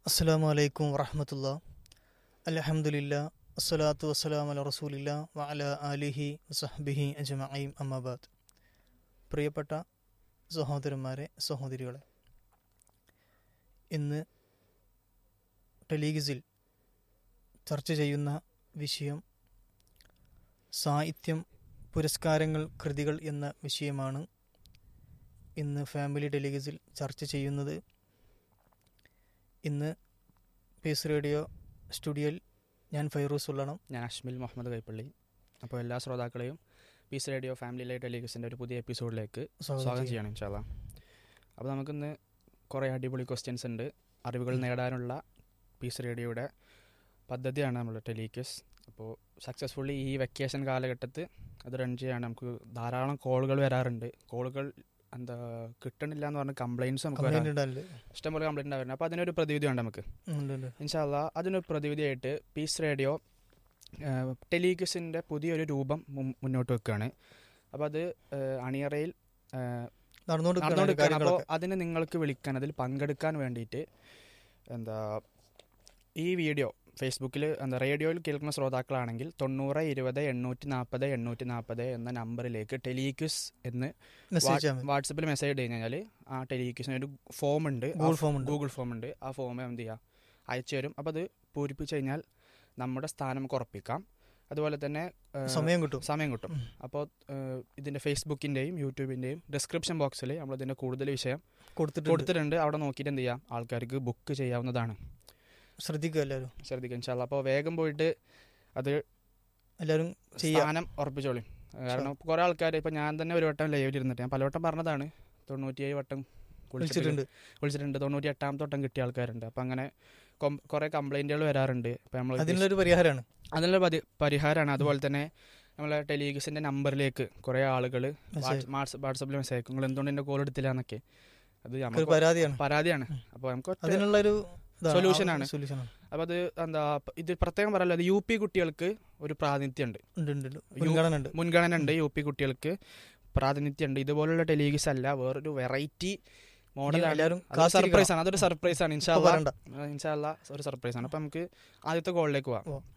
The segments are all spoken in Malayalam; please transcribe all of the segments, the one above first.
അസ്സാം വലൈക്കും വറഹമത്തുള്ള അലഹമുല്ല അസ്സലാത്തു വസ്സലാം അല റസൂലില്ല വഅല ആലിഹി വസഹബിഹി അജ്മഈം അമ്മാബാദ് പ്രിയപ്പെട്ട സഹോദരന്മാരെ സഹോദരികളെ ഇന്ന് ടെലീഗിസിൽ ചർച്ച ചെയ്യുന്ന വിഷയം സാഹിത്യം പുരസ്കാരങ്ങൾ കൃതികൾ എന്ന വിഷയമാണ് ഇന്ന് ഫാമിലി ടെലിഗസിൽ ചർച്ച ചെയ്യുന്നത് ഇന്ന് പീസ് റേഡിയോ സ്റ്റുഡിയോയിൽ ഞാൻ ഫൈറൂസ് ഉള്ളണം ഞാൻ അഷ്മിൽ മുഹമ്മദ് കൈപ്പള്ളി അപ്പോൾ എല്ലാ ശ്രോതാക്കളെയും പീസ് റേഡിയോ ഫാമിലി ലൈറ്റ് ടെലിവിഷൻ്റെ ഒരു പുതിയ എപ്പിസോഡിലേക്ക് സ്വാഗതം ചെയ്യണം ഇൻഷാല്ല അപ്പോൾ നമുക്കിന്ന് കുറേ അടിപൊളി ക്വസ്റ്റ്യൻസ് ഉണ്ട് അറിവുകൾ നേടാനുള്ള പീസ് റേഡിയോയുടെ പദ്ധതിയാണ് നമ്മുടെ ടെലിക്വസ് അപ്പോൾ സക്സസ്ഫുള്ളി ഈ വെക്കേഷൻ കാലഘട്ടത്തിൽ അത് റൺ ചെയ്യാൻ നമുക്ക് ധാരാളം കോളുകൾ വരാറുണ്ട് കോളുകൾ എന്താ കിട്ടണില്ല എന്ന് പറഞ്ഞ കംപ്ലയിൻസ് നമുക്ക് വരാം കംപ്ലൈന്റ് ഉണ്ടല്ലേ ഇഷ്ടംപോലെ കംപ്ലയിൻ്റ് ഉണ്ടായിരുന്നു അപ്പോൾ അതിനൊരു പ്രതിവിധി ഉണ്ട് നമുക്ക് ഉണ്ട് ഉണ്ട് ഇൻഷാല്ല അതിനൊരു പ്രതിവിധിയായിട്ട് പീസ് റേഡിയോ ടെലിക്വസിൻ്റെ പുതിയൊരു രൂപം മുൻ- മുന്നോട്ട് വെക്കുകയാണ് അപ്പോൾ അത് ഏഹ്, അണിയറയിൽ ഏഹ്, നടന്നുകൊണ്ടിരിക്കുകയാണ് നടന്നുകൊണ്ടിരിക്കുകയാണ് അപ്പോൾ കാര്യങ്ങളൊക്കെ അതിന് നിങ്ങൾക്ക് വിളിക്കാൻ അതിൽ പങ്കെടുക്കാൻ വേണ്ടിയിട്ട് എന്താ ഈ വീഡിയോ ഫേസ്ബുക്കിൽ എന്താ റേഡിയോയിൽ കേൾക്കുന്ന ശ്രോതാക്കളാണെങ്കിൽ തൊണ്ണൂറ് ഇരുപത് എണ്ണൂറ്റി നാൽപ്പത് എണ്ണൂറ്റി നാൽപ്പത് എന്ന നമ്പറിലേക്ക് ടെലിക്വിസ് എന്ന് മെസ്സേജ് ചെയ്യാൻ മതി. വാട്സപ്പിൽ മെസ്സേജ് ഇട്ട് കഴിഞ്ഞാൽ ആ ടെലിക്വിസിന് ഒരു ഫോം ഉണ്ട് ആ ഗൂഗിൾ ഫോം ഉണ്ട് ഗൂഗിൾ ഫോം ഉണ്ട് ആ ഫോം എന്ത് ചെയ്യുക അയച്ചു തരും അപ്പോൾ അത് പൂരിപ്പിച്ച് കഴിഞ്ഞാൽ നമ്മുടെ സ്ഥാനം നമുക്ക് ഉറപ്പിക്കാം അതുപോലെ തന്നെ ഏഹ്, സമയം കിട്ടും സമയം കിട്ടും ഉം. അപ്പോൾ ഏഹ്, ഇതിൻ്റെ ഫേസ്ബുക്കിൻ്റെയും യൂട്യൂബിൻ്റെയും ഡിസ്ക്രിപ്ഷൻ ബോക്സിൽ നമ്മൾ ഇതിൻ്റെ കൂടുതൽ വിഷയം കൊടുത്തിട്ടുണ്ട് കൊടുത്തിട്ടുണ്ട് അവിടെ നോക്കിയിട്ട് എന്ത് ചെയ്യാം ആൾക്കാർക്ക് ബുക്ക് ചെയ്യാവുന്നതാണ് ശ്രദ്ധിക്കുക എല്ലാവരും ശ്രദ്ധിക്കുക ഇൻഷാല്ല അപ്പോൾ വേഗം പോയിട്ട് അത് എല്ലാവരും ചെയ്യാം സ്ഥാനം ഉറപ്പിച്ചോളി കാരണം കുറേ ആൾക്കാർ ഇപ്പം ഞാൻ തന്നെ ഒരു വട്ടം ലൈവിൽ ഇരുന്നിട്ട് ഞാൻ പലവട്ടം പറഞ്ഞതാണ് തൊണ്ണൂറ്റിയേഴ് വട്ടം വിളിച്ചിട്ടുണ്ട് വിളിച്ചിട്ടുണ്ട് വിളിച്ചിട്ടുണ്ട് തൊണ്ണൂറ്റി എട്ടാമത്തെ വട്ടം കിട്ടിയ ആൾക്കാരുണ്ട് അപ്പം അങ്ങനെ കൊം- കുറേ കംപ്ലൈൻറ്റുകൾ വരാറുണ്ട് അപ്പം നമ്മൾ അതിനുള്ളൊരു പരിഹാരമാണ് അതിനുള്ള പതി- പരിഹാരമാണ് അതുപോലെ തന്നെ നമ്മളെ ടെലിവിഷൻ്റെ നമ്പറിലേക്ക് കുറേ ആളുകൾ മെസ്സേജ് വാട്സപ്പിൽ മെസ്സേജ് അയക്കും നിങ്ങൾ എന്തുകൊണ്ട് എൻ്റെ കോൾ എടുത്തില്ല എന്നൊക്കെ അത് ഒരു നമുക്ക് പരാതിയാണ് പരാതിയാണ് അപ്പോൾ നമുക്ക് ഒറ്റ- അതിനുള്ളൊരു Solution ആണ്. സൊല്യൂഷൻ ആണ് അപ്പോൾ അത് എന്താ ഇത് പ്രത്യേകം പറയല്ലോ അത് യു പി കുട്ടികൾക്ക് ഒരു പ്രാതിനിധ്യം ഉണ്ട് ഉണ്ട് ഉണ്ട് ഉണ്ട്. മുൻഗണന ഉണ്ട് മുൻഗണന ഉണ്ട് യു പി കുട്ടികൾക്ക് പ്രാതിനിധ്യം ഉണ്ട് ഇതുപോലുള്ള ടെലിവിഷൻ അല്ല വേറൊരു വെറൈറ്റി മോഡലാണ് എല്ലാവരും സർപ്രൈസ് ആണ് അതൊരു സർപ്രൈസ് ആണ് ഇപ്പൊ ഇൻഷാല്ല പറയണ്ട ഇൻഷാല്ല ഒരു സർപ്രൈസ് ആണ് അപ്പം നമുക്ക് ആദ്യത്തെ കോളിലേക്ക് പോവാം ഓ.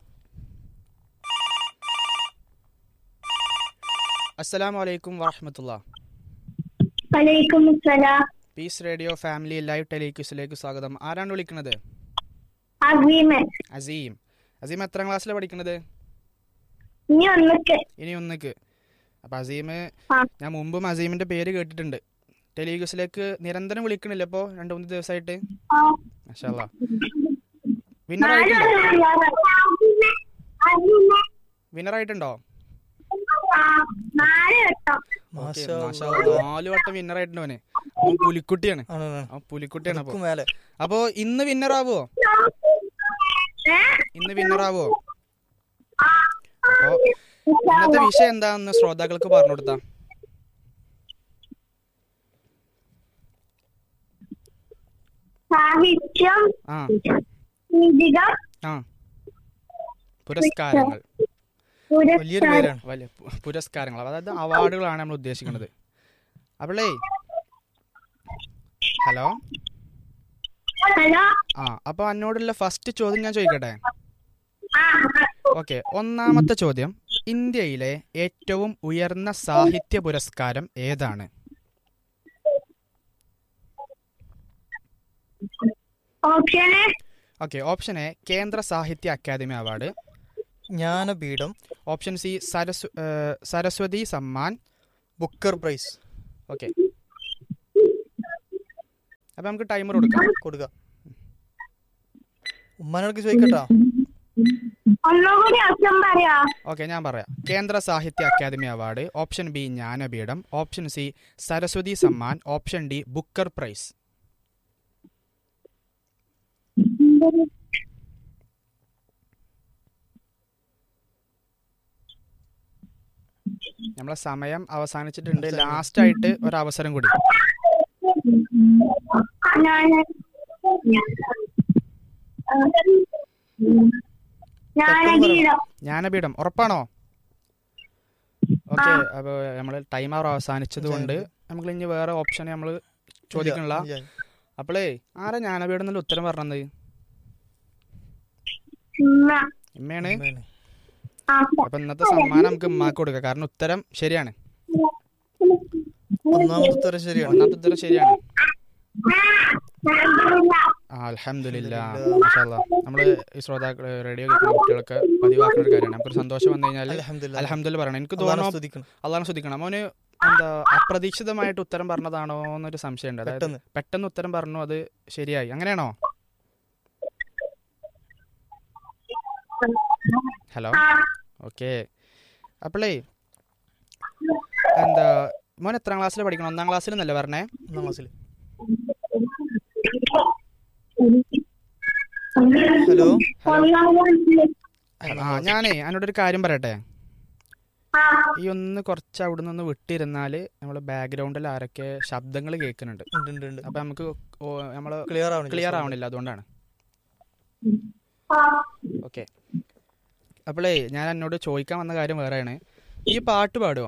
അസ്സലാമു അലൈക്കും വറഹമത്തുള്ള വലൈക്കും സലാം പീസ് റേഡിയോ ഫാമിലി ലൈവ് ടെലിക്യൂസിലേക്ക് സ്വാഗതം ആരാണ് വിളിക്കുന്നത് അഗ്രിമെന്റ് അസീം അസീം എത്രാം ക്ലാസ്സിലാണ് പഠിക്കുന്നത് ഇനി ഒന്നൊക്കെ ഇനി ഒന്നിക്ക് അപ്പം അസീം ആ. ഞാൻ മുമ്പും അസീമിന്റെ പേര് കേട്ടിട്ടുണ്ട് ടെലിക്യൂസിലേക്ക് നിരന്തരം വിളിക്കണില്ല ഇപ്പോൾ രണ്ട് മൂന്ന് ദിവസമായിട്ട് മാഷാല്ലാ വിന്നർ ആയിട്ടുണ്ടോ വിന്നർ ആയിട്ടുണ്ടോ നാല് വട്ടം ഓക്കേ, മാഷാ മാഷാ അല്ലാ. അല്ലാ. നാല് വട്ടം വിന്നർ ആയിട്ടുണ്ട് അവന് അവൻ പുലിക്കുട്ടിയാണ് ആണ്, ആണ്. അവൻ പുലിക്കുട്ടിയാണ് അപ്പൊ അതുക്കും മേലെ അപ്പോ ഇന്ന് വിന്നർ ആവോ ഏ? ഇന്ന് വിന്നർ ആവോ അപ്പോ ഇന്നത്തെ വിഷയം എന്താണെന്ന് ശ്രോതാക്കൾക്ക് പറഞ്ഞു കൊടുത്താ സാഹിത്യം ആ നീതികം ആ പുരസ്കാരങ്ങൾ വലിയൊരു പേരാണ് വലിയ പു- പുരസ്കാരങ്ങൾ അതായത് അവാർഡുകളാണ് നമ്മൾ ഉദ്ദേശിക്കുന്നത് അപ്പോളേ ഹലോ ഹലോ ആ അപ്പൊ എന്നോടുള്ള ഫസ്റ്റ് ചോദ്യം ഞാൻ ചോദിക്കട്ടെ ആ ഓക്കെ ഒന്നാമത്തെ ചോദ്യം ഇന്ത്യയിലെ ഏറ്റവും ഉയർന്ന സാഹിത്യ പുരസ്കാരം ഏതാണ് ഓപ്ഷന് okay option A Kendra Sahitya Akademi award Jnanpith option C സരസ്വ ഏഹ് Saraswati Samman Booker prize okay അപ്പൊ നമുക്ക് ടൈമർ കൊടുക്കാം കൊടുക്കുക ഉമ്മാനോട് ചോദിക്കട്ടാ ഒന്നുകൂടി ഓപ്ഷൻ പറയാ ഓക്കെ ഞാൻ പറയാം Kendra Sahitya Akademi award option B Jnanpith option C Saraswati Samman option D Booker prize നമ്മളെ സമയം അവസാനിച്ചിട്ടുണ്ട് ലാസ്റ്റ് ആയിട്ട് ഒരു അവസരം കൂടി ഞാൻ ജ്ഞാനഗീതം ജ്ഞാനപീഠം ഉറപ്പാണോ ഓക്കെ അപ്പോൾ നമ്മൾ ടൈം അവർ അവസാനിച്ചത് കൊണ്ട് നമുക്ക് ഇനി വേറെ ഓപ്ഷൻ നമ്മൾ ചോദിക്കണില്ല ഇല്ല. അപ്പോളേ ആരാ ജ്ഞാനപീഠം എന്നുള്ള ഉത്തരം പറഞ്ഞത് ഉമ്മ. ഇമ്മയാണ് ഉമ്മയാണ്. ആ. അപ്പൊ ഇന്നത്തെ സമ്മാനം നമുക്ക് ഉമ്മാക്ക് കൊടുക്കാം കാരണം ഉത്തരം ശരിയാണ് ഒന്നാമത്തെ ഉത്തരം ശരിയാണ് ഒന്നാമത്തെ ഉത്തരം ശരിയാണ് അൽഹംദുലില്ലാ. ആ അലഹമില്ല നമ്മള് ഈ ശ്രോതാക്കൾ റേഡിയോ കേൾക്കുന്ന കുട്ടികളൊക്കെ പതിവാക്കുന്ന ഒരു കാര്യമാണ് നമുക്കൊരു സന്തോഷം വന്നു കഴിഞ്ഞാൽ അൽഹംദുലില്ലാ. അലഹമില്ല പറയണം എനിക്ക് അള്ളാഹനെ തോന്നുന്നു സ്തുതിക്കണം അള്ളാഹ് ശ്രദ്ധിക്കണം മോന് എന്താ അപ്രതീക്ഷിതമായിട്ട് ഉത്തരം പറഞ്ഞതാണോ എന്നൊരു സംശയമുണ്ട് അതായത് പെട്ടെന്ന് പെട്ടെന്ന് ഉത്തരം പറഞ്ഞു അത് ശരിയായി അങ്ങനെയാണോ ഹലോ ആ. ഓക്കെ അപ്പോളേ എന്താ മോൻ എത്രാം ക്ലാസ്സിൽ പഠിക്കണം ഒന്നാം ക്ലാസ്സിൽ എന്നല്ലേ പറഞ്ഞേ ഒന്നാം ക്ലാസ്സിൽ ഹലോ ആ ഞാനേ എന്നോട് ഒരു കാര്യം പറയട്ടെ ആ. ഈ ഒന്ന് കുറച്ച് അവിടെ നിന്ന് വിട്ടിരുന്നാൽ നമ്മൾ ബാക്ക്ഗ്രൗണ്ടിൽ ആരൊക്കെ ശബ്ദങ്ങൾ കേൾക്കുന്നുണ്ട് ഉണ്ട് ഉണ്ട് ഉണ്ട് അപ്പൊ നമുക്ക് നമ്മൾ ക്ലിയർ ആവണം ക്ലിയർ ആവണില്ല അതുകൊണ്ടാണ് ആ. ഓക്കെ അപ്പോളേ ഞാൻ എന്നോട് ചോദിക്കാൻ വന്ന കാര്യം വേറെയാണ് ഈ പാട്ട് പാടുമോ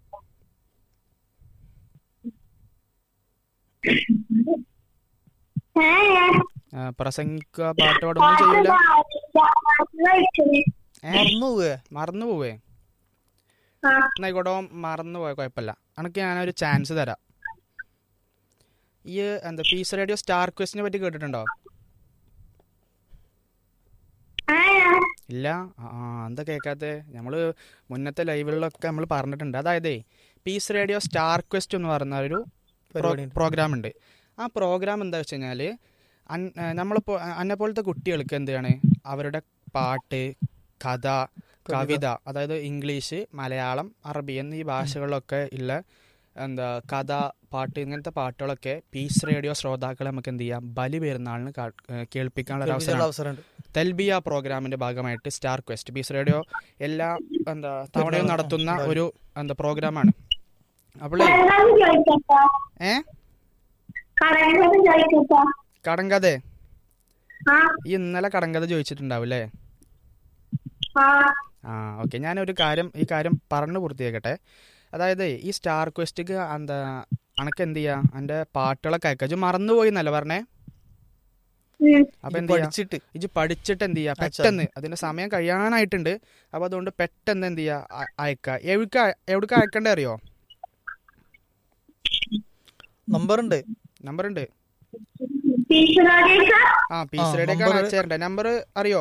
ഏ, ആ, പ്രസംഗിക്കുക പാട്ട് പാടൊന്നും ചെയ്യൂല കഴിച്ചത്. ഏ മറന്നു പോവേ മറന്നു പോവേ ആ. എന്നായിക്കോട്ടോ മറന്നു പോയ കുഴപ്പമില്ല അനക്ക് ഞാനൊരു ചാൻസ് തരാം ഈ എന്താ പീസ് റേഡിയോ സ്റ്റാർ ക്വസ്റ്റിനെ പറ്റി കേട്ടിട്ടുണ്ടോ ഏ, ഇല്ല ആ എന്താ കേൾക്കാത്തെ നമ്മൾ മുന്നത്തെ ലൈവുകളിലൊക്കെ നമ്മൾ പറഞ്ഞിട്ടുണ്ട് അതായത് പീസ് റേഡിയോ സ്റ്റാർ ക്വസ്റ്റ് എന്ന് പറയുന്ന ഒരു പരിപാടിയുണ്ട്. പ്രോഗ്രാം ഉണ്ട് ആ പ്രോഗ്രാം എന്താ വെച്ച് കഴിഞ്ഞാൽ നമ്മളിപ്പോൾ അന്നെ പോലത്തെ കുട്ടികൾക്ക് എന്താണ് അവരുടെ പാട്ട് കഥ കവിത അതായത് ഇംഗ്ലീഷ് മലയാളം അറബി എന്നീ ഭാഷകളിലൊക്കെ ഉള്ള എന്താ കഥ പാട്ട് ഇങ്ങനത്തെ പാട്ടുകളൊക്കെ പീസ് റേഡിയോ ശ്രോതാക്കളെ നമുക്ക് എന്ത് ചെയ്യാം ബലി പെരുന്നാളിന് കാ- ഏഹ് കേൾപ്പിക്കാനുള്ള ഒരു കേൾപ്പിക്കാനുള്ള അവസരം അവസരമുണ്ട് തെൽബിയ പ്രോഗ്രാമിന്റെ ഭാഗമായിട്ട് സ്റ്റാർ ക്വസ്റ്റ് പീസ് റേഡിയോ എല്ലാ എന്താ തവണയും നടത്തുന്ന ഒരു എന്താ പ്രോഗ്രാമാണ് അപ്പോൾ കടങ്കഥ ചോദിക്കട്ടോ ഏ കടങ്കഥ ചോദിക്കട്ടോ കടങ്കഥ ആ ഈ ഇന്നലെ കടങ്കഥ ചോദിച്ചിട്ടുണ്ടാവും അല്ലേ ആ ആ ഓക്കെ ഞാനൊരു കാര്യം ഈ കാര്യം പറഞ്ഞു പൂർത്തിയാക്കട്ടെ അതായത് ഈ സ്റ്റാർ ക്വസ്റ്റിക്ക് എന്താ അനക്ക് എന്ത് ചെയ്യാ എൻ്റെ പാട്ടുകളൊക്കെ അയക്കാം ഇജ്ജ് മറന്നുപോയി എന്നല്ല പറഞ്ഞേ ഉം. അപ്പൊ ഇത് എന്ത് ചെയ്യാ പഠിച്ചിട്ട് ഇജ്ജ് പഠിച്ചിട്ട് എന്ത് ചെയ്യാ അയച്ചാ പെട്ടെന്ന് അതിന്റെ സമയം കഴിയാനായിട്ടുണ്ട് അപ്പൊ അതുകൊണ്ട് പെട്ടെന്ന് എന്ത് ചെയ്യാ അ- അയക്ക എവിടേക്ക് എവിടേക്ക് അയക്കണ്ടേ അറിയോ നമ്പർ ഉണ്ട് നമ്പർ ഉണ്ട് ടീച്ചറോടേക്ക് ആ പീസ് ആ, റേഡിയൊക്കെ number- അയച്ചു തരണ്ടേ നമ്പർ അറിയോ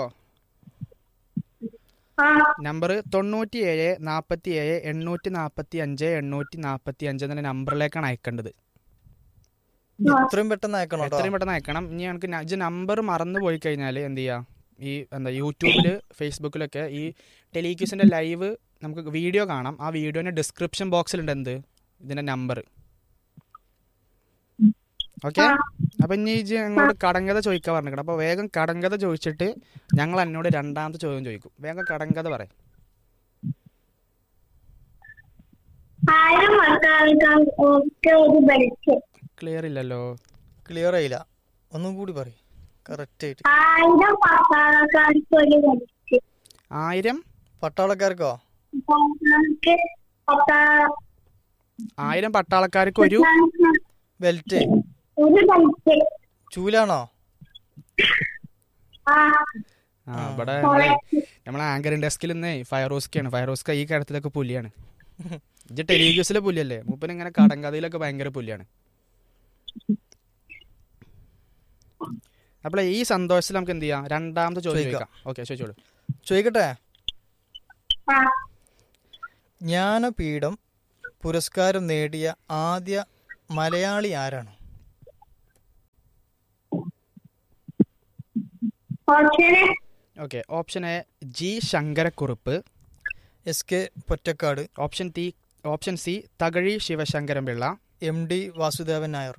ആ നമ്പർ തൊണ്ണൂറ്റി ഏഴ് നാൽപ്പത്തി ഏഴ് എണ്ണൂറ്റി നാൽപ്പത്തി അഞ്ച് എണ്ണൂറ്റി നാൽപ്പത്തി അഞ്ച് എന്ന നമ്പറിലേക്കാണ് അയക്കേണ്ടത് എത്രയും പെട്ടെന്ന് അയക്കണം കേട്ടോ എത്രയും പെട്ടെന്ന് അയക്കണം ഇനി എനിക്ക് ഇജ്ജ് നമ്പർ മറന്നു പോയി കഴിഞ്ഞാൽ എന്ത് ചെയ്യാ ഈ എന്താ യൂട്യൂബിൽ ഫേസ്ബുക്കിലൊക്കെ ഈ ടെലിക്യൂസിന്റെ ലൈവ് നമുക്ക് വീഡിയോ കാണാം ആ വീഡിയോന്റെ ഡിസ്ക്രിപ്ഷൻ ബോക്സിലുണ്ട് എന്ത് ഇതിന്റെ നമ്പർ ഓക്കെ അപ്പൊ ഇനി ഇജ്ജ് ഞങ്ങളോട് കടങ്കഥ ചോദിക്കാൻ പറഞ്ഞിട്ടുണ്ട് അപ്പൊ വേഗം കടങ്കഥ ചോദിച്ചിട്ട് ഞങ്ങൾ എന്നോട് രണ്ടാമത്തെ ചോദ്യം ചോദിക്കും വേഗം കടങ്കഥ പറയും ആരും മക്കൾ ഒക്കെ ഒരു ബെൽറ്റ് ക്ലിയർ ഇല്ലല്ലോ ക്ലിയർ ആയില്ല ഒന്നും കൂടി പറയും കറക്റ്റ് ആയിട്ട് ആയിരം പട്ടാളക്കാർക്ക് ഒരു ബെൽറ്റ് ആയിരം പട്ടാളക്കാർക്കോ പട്ടാളക്കാർക്ക് പട്ടാ ആയിരം പട്ടാളക്കാർക്ക് ഒരു ബെൽറ്റ് ഒരു ബെൽറ്റ് ചൂലാണോ ആ ആ ആ. ഇവിടെ കൊറേ നമ്മളെ ആങ്കറിംഗ് ഡെസ്കിൽ നിന്ന് ഫയറോസ്ക്കാണ് ഫയറോസ്ക ഈ കാര്യത്തിലൊക്കെ പുലിയാണ് ഇജ്ജ് ടെലിഗ്യൂസിലെ പുലിയല്ലേ മൂപ്പന് ഇങ്ങനെ കടങ്കഥയിലൊക്കെ ഭയങ്കര പുലിയാണ് അപ്പോൾ ഈ സന്തോഷത്തിൽ നമുക്ക് എന്ത് ചെയ്യാം രണ്ടാമത്തെ ചോദ്യം ചോദിക്കാം. ചോദിക്കാം ഓക്കെ ചോദിച്ചോളൂ ചോദിക്കട്ടെ ആ ജ്ഞാനപീഠം പുരസ്കാരം നേടിയ ആദ്യ മലയാളി ആരാണ് ഓപ്ഷന് okay option A G Sankarakurup S K Pottekkatt option T option C Thakazhi Sivasankaran Pillai M D Vasudevan Nair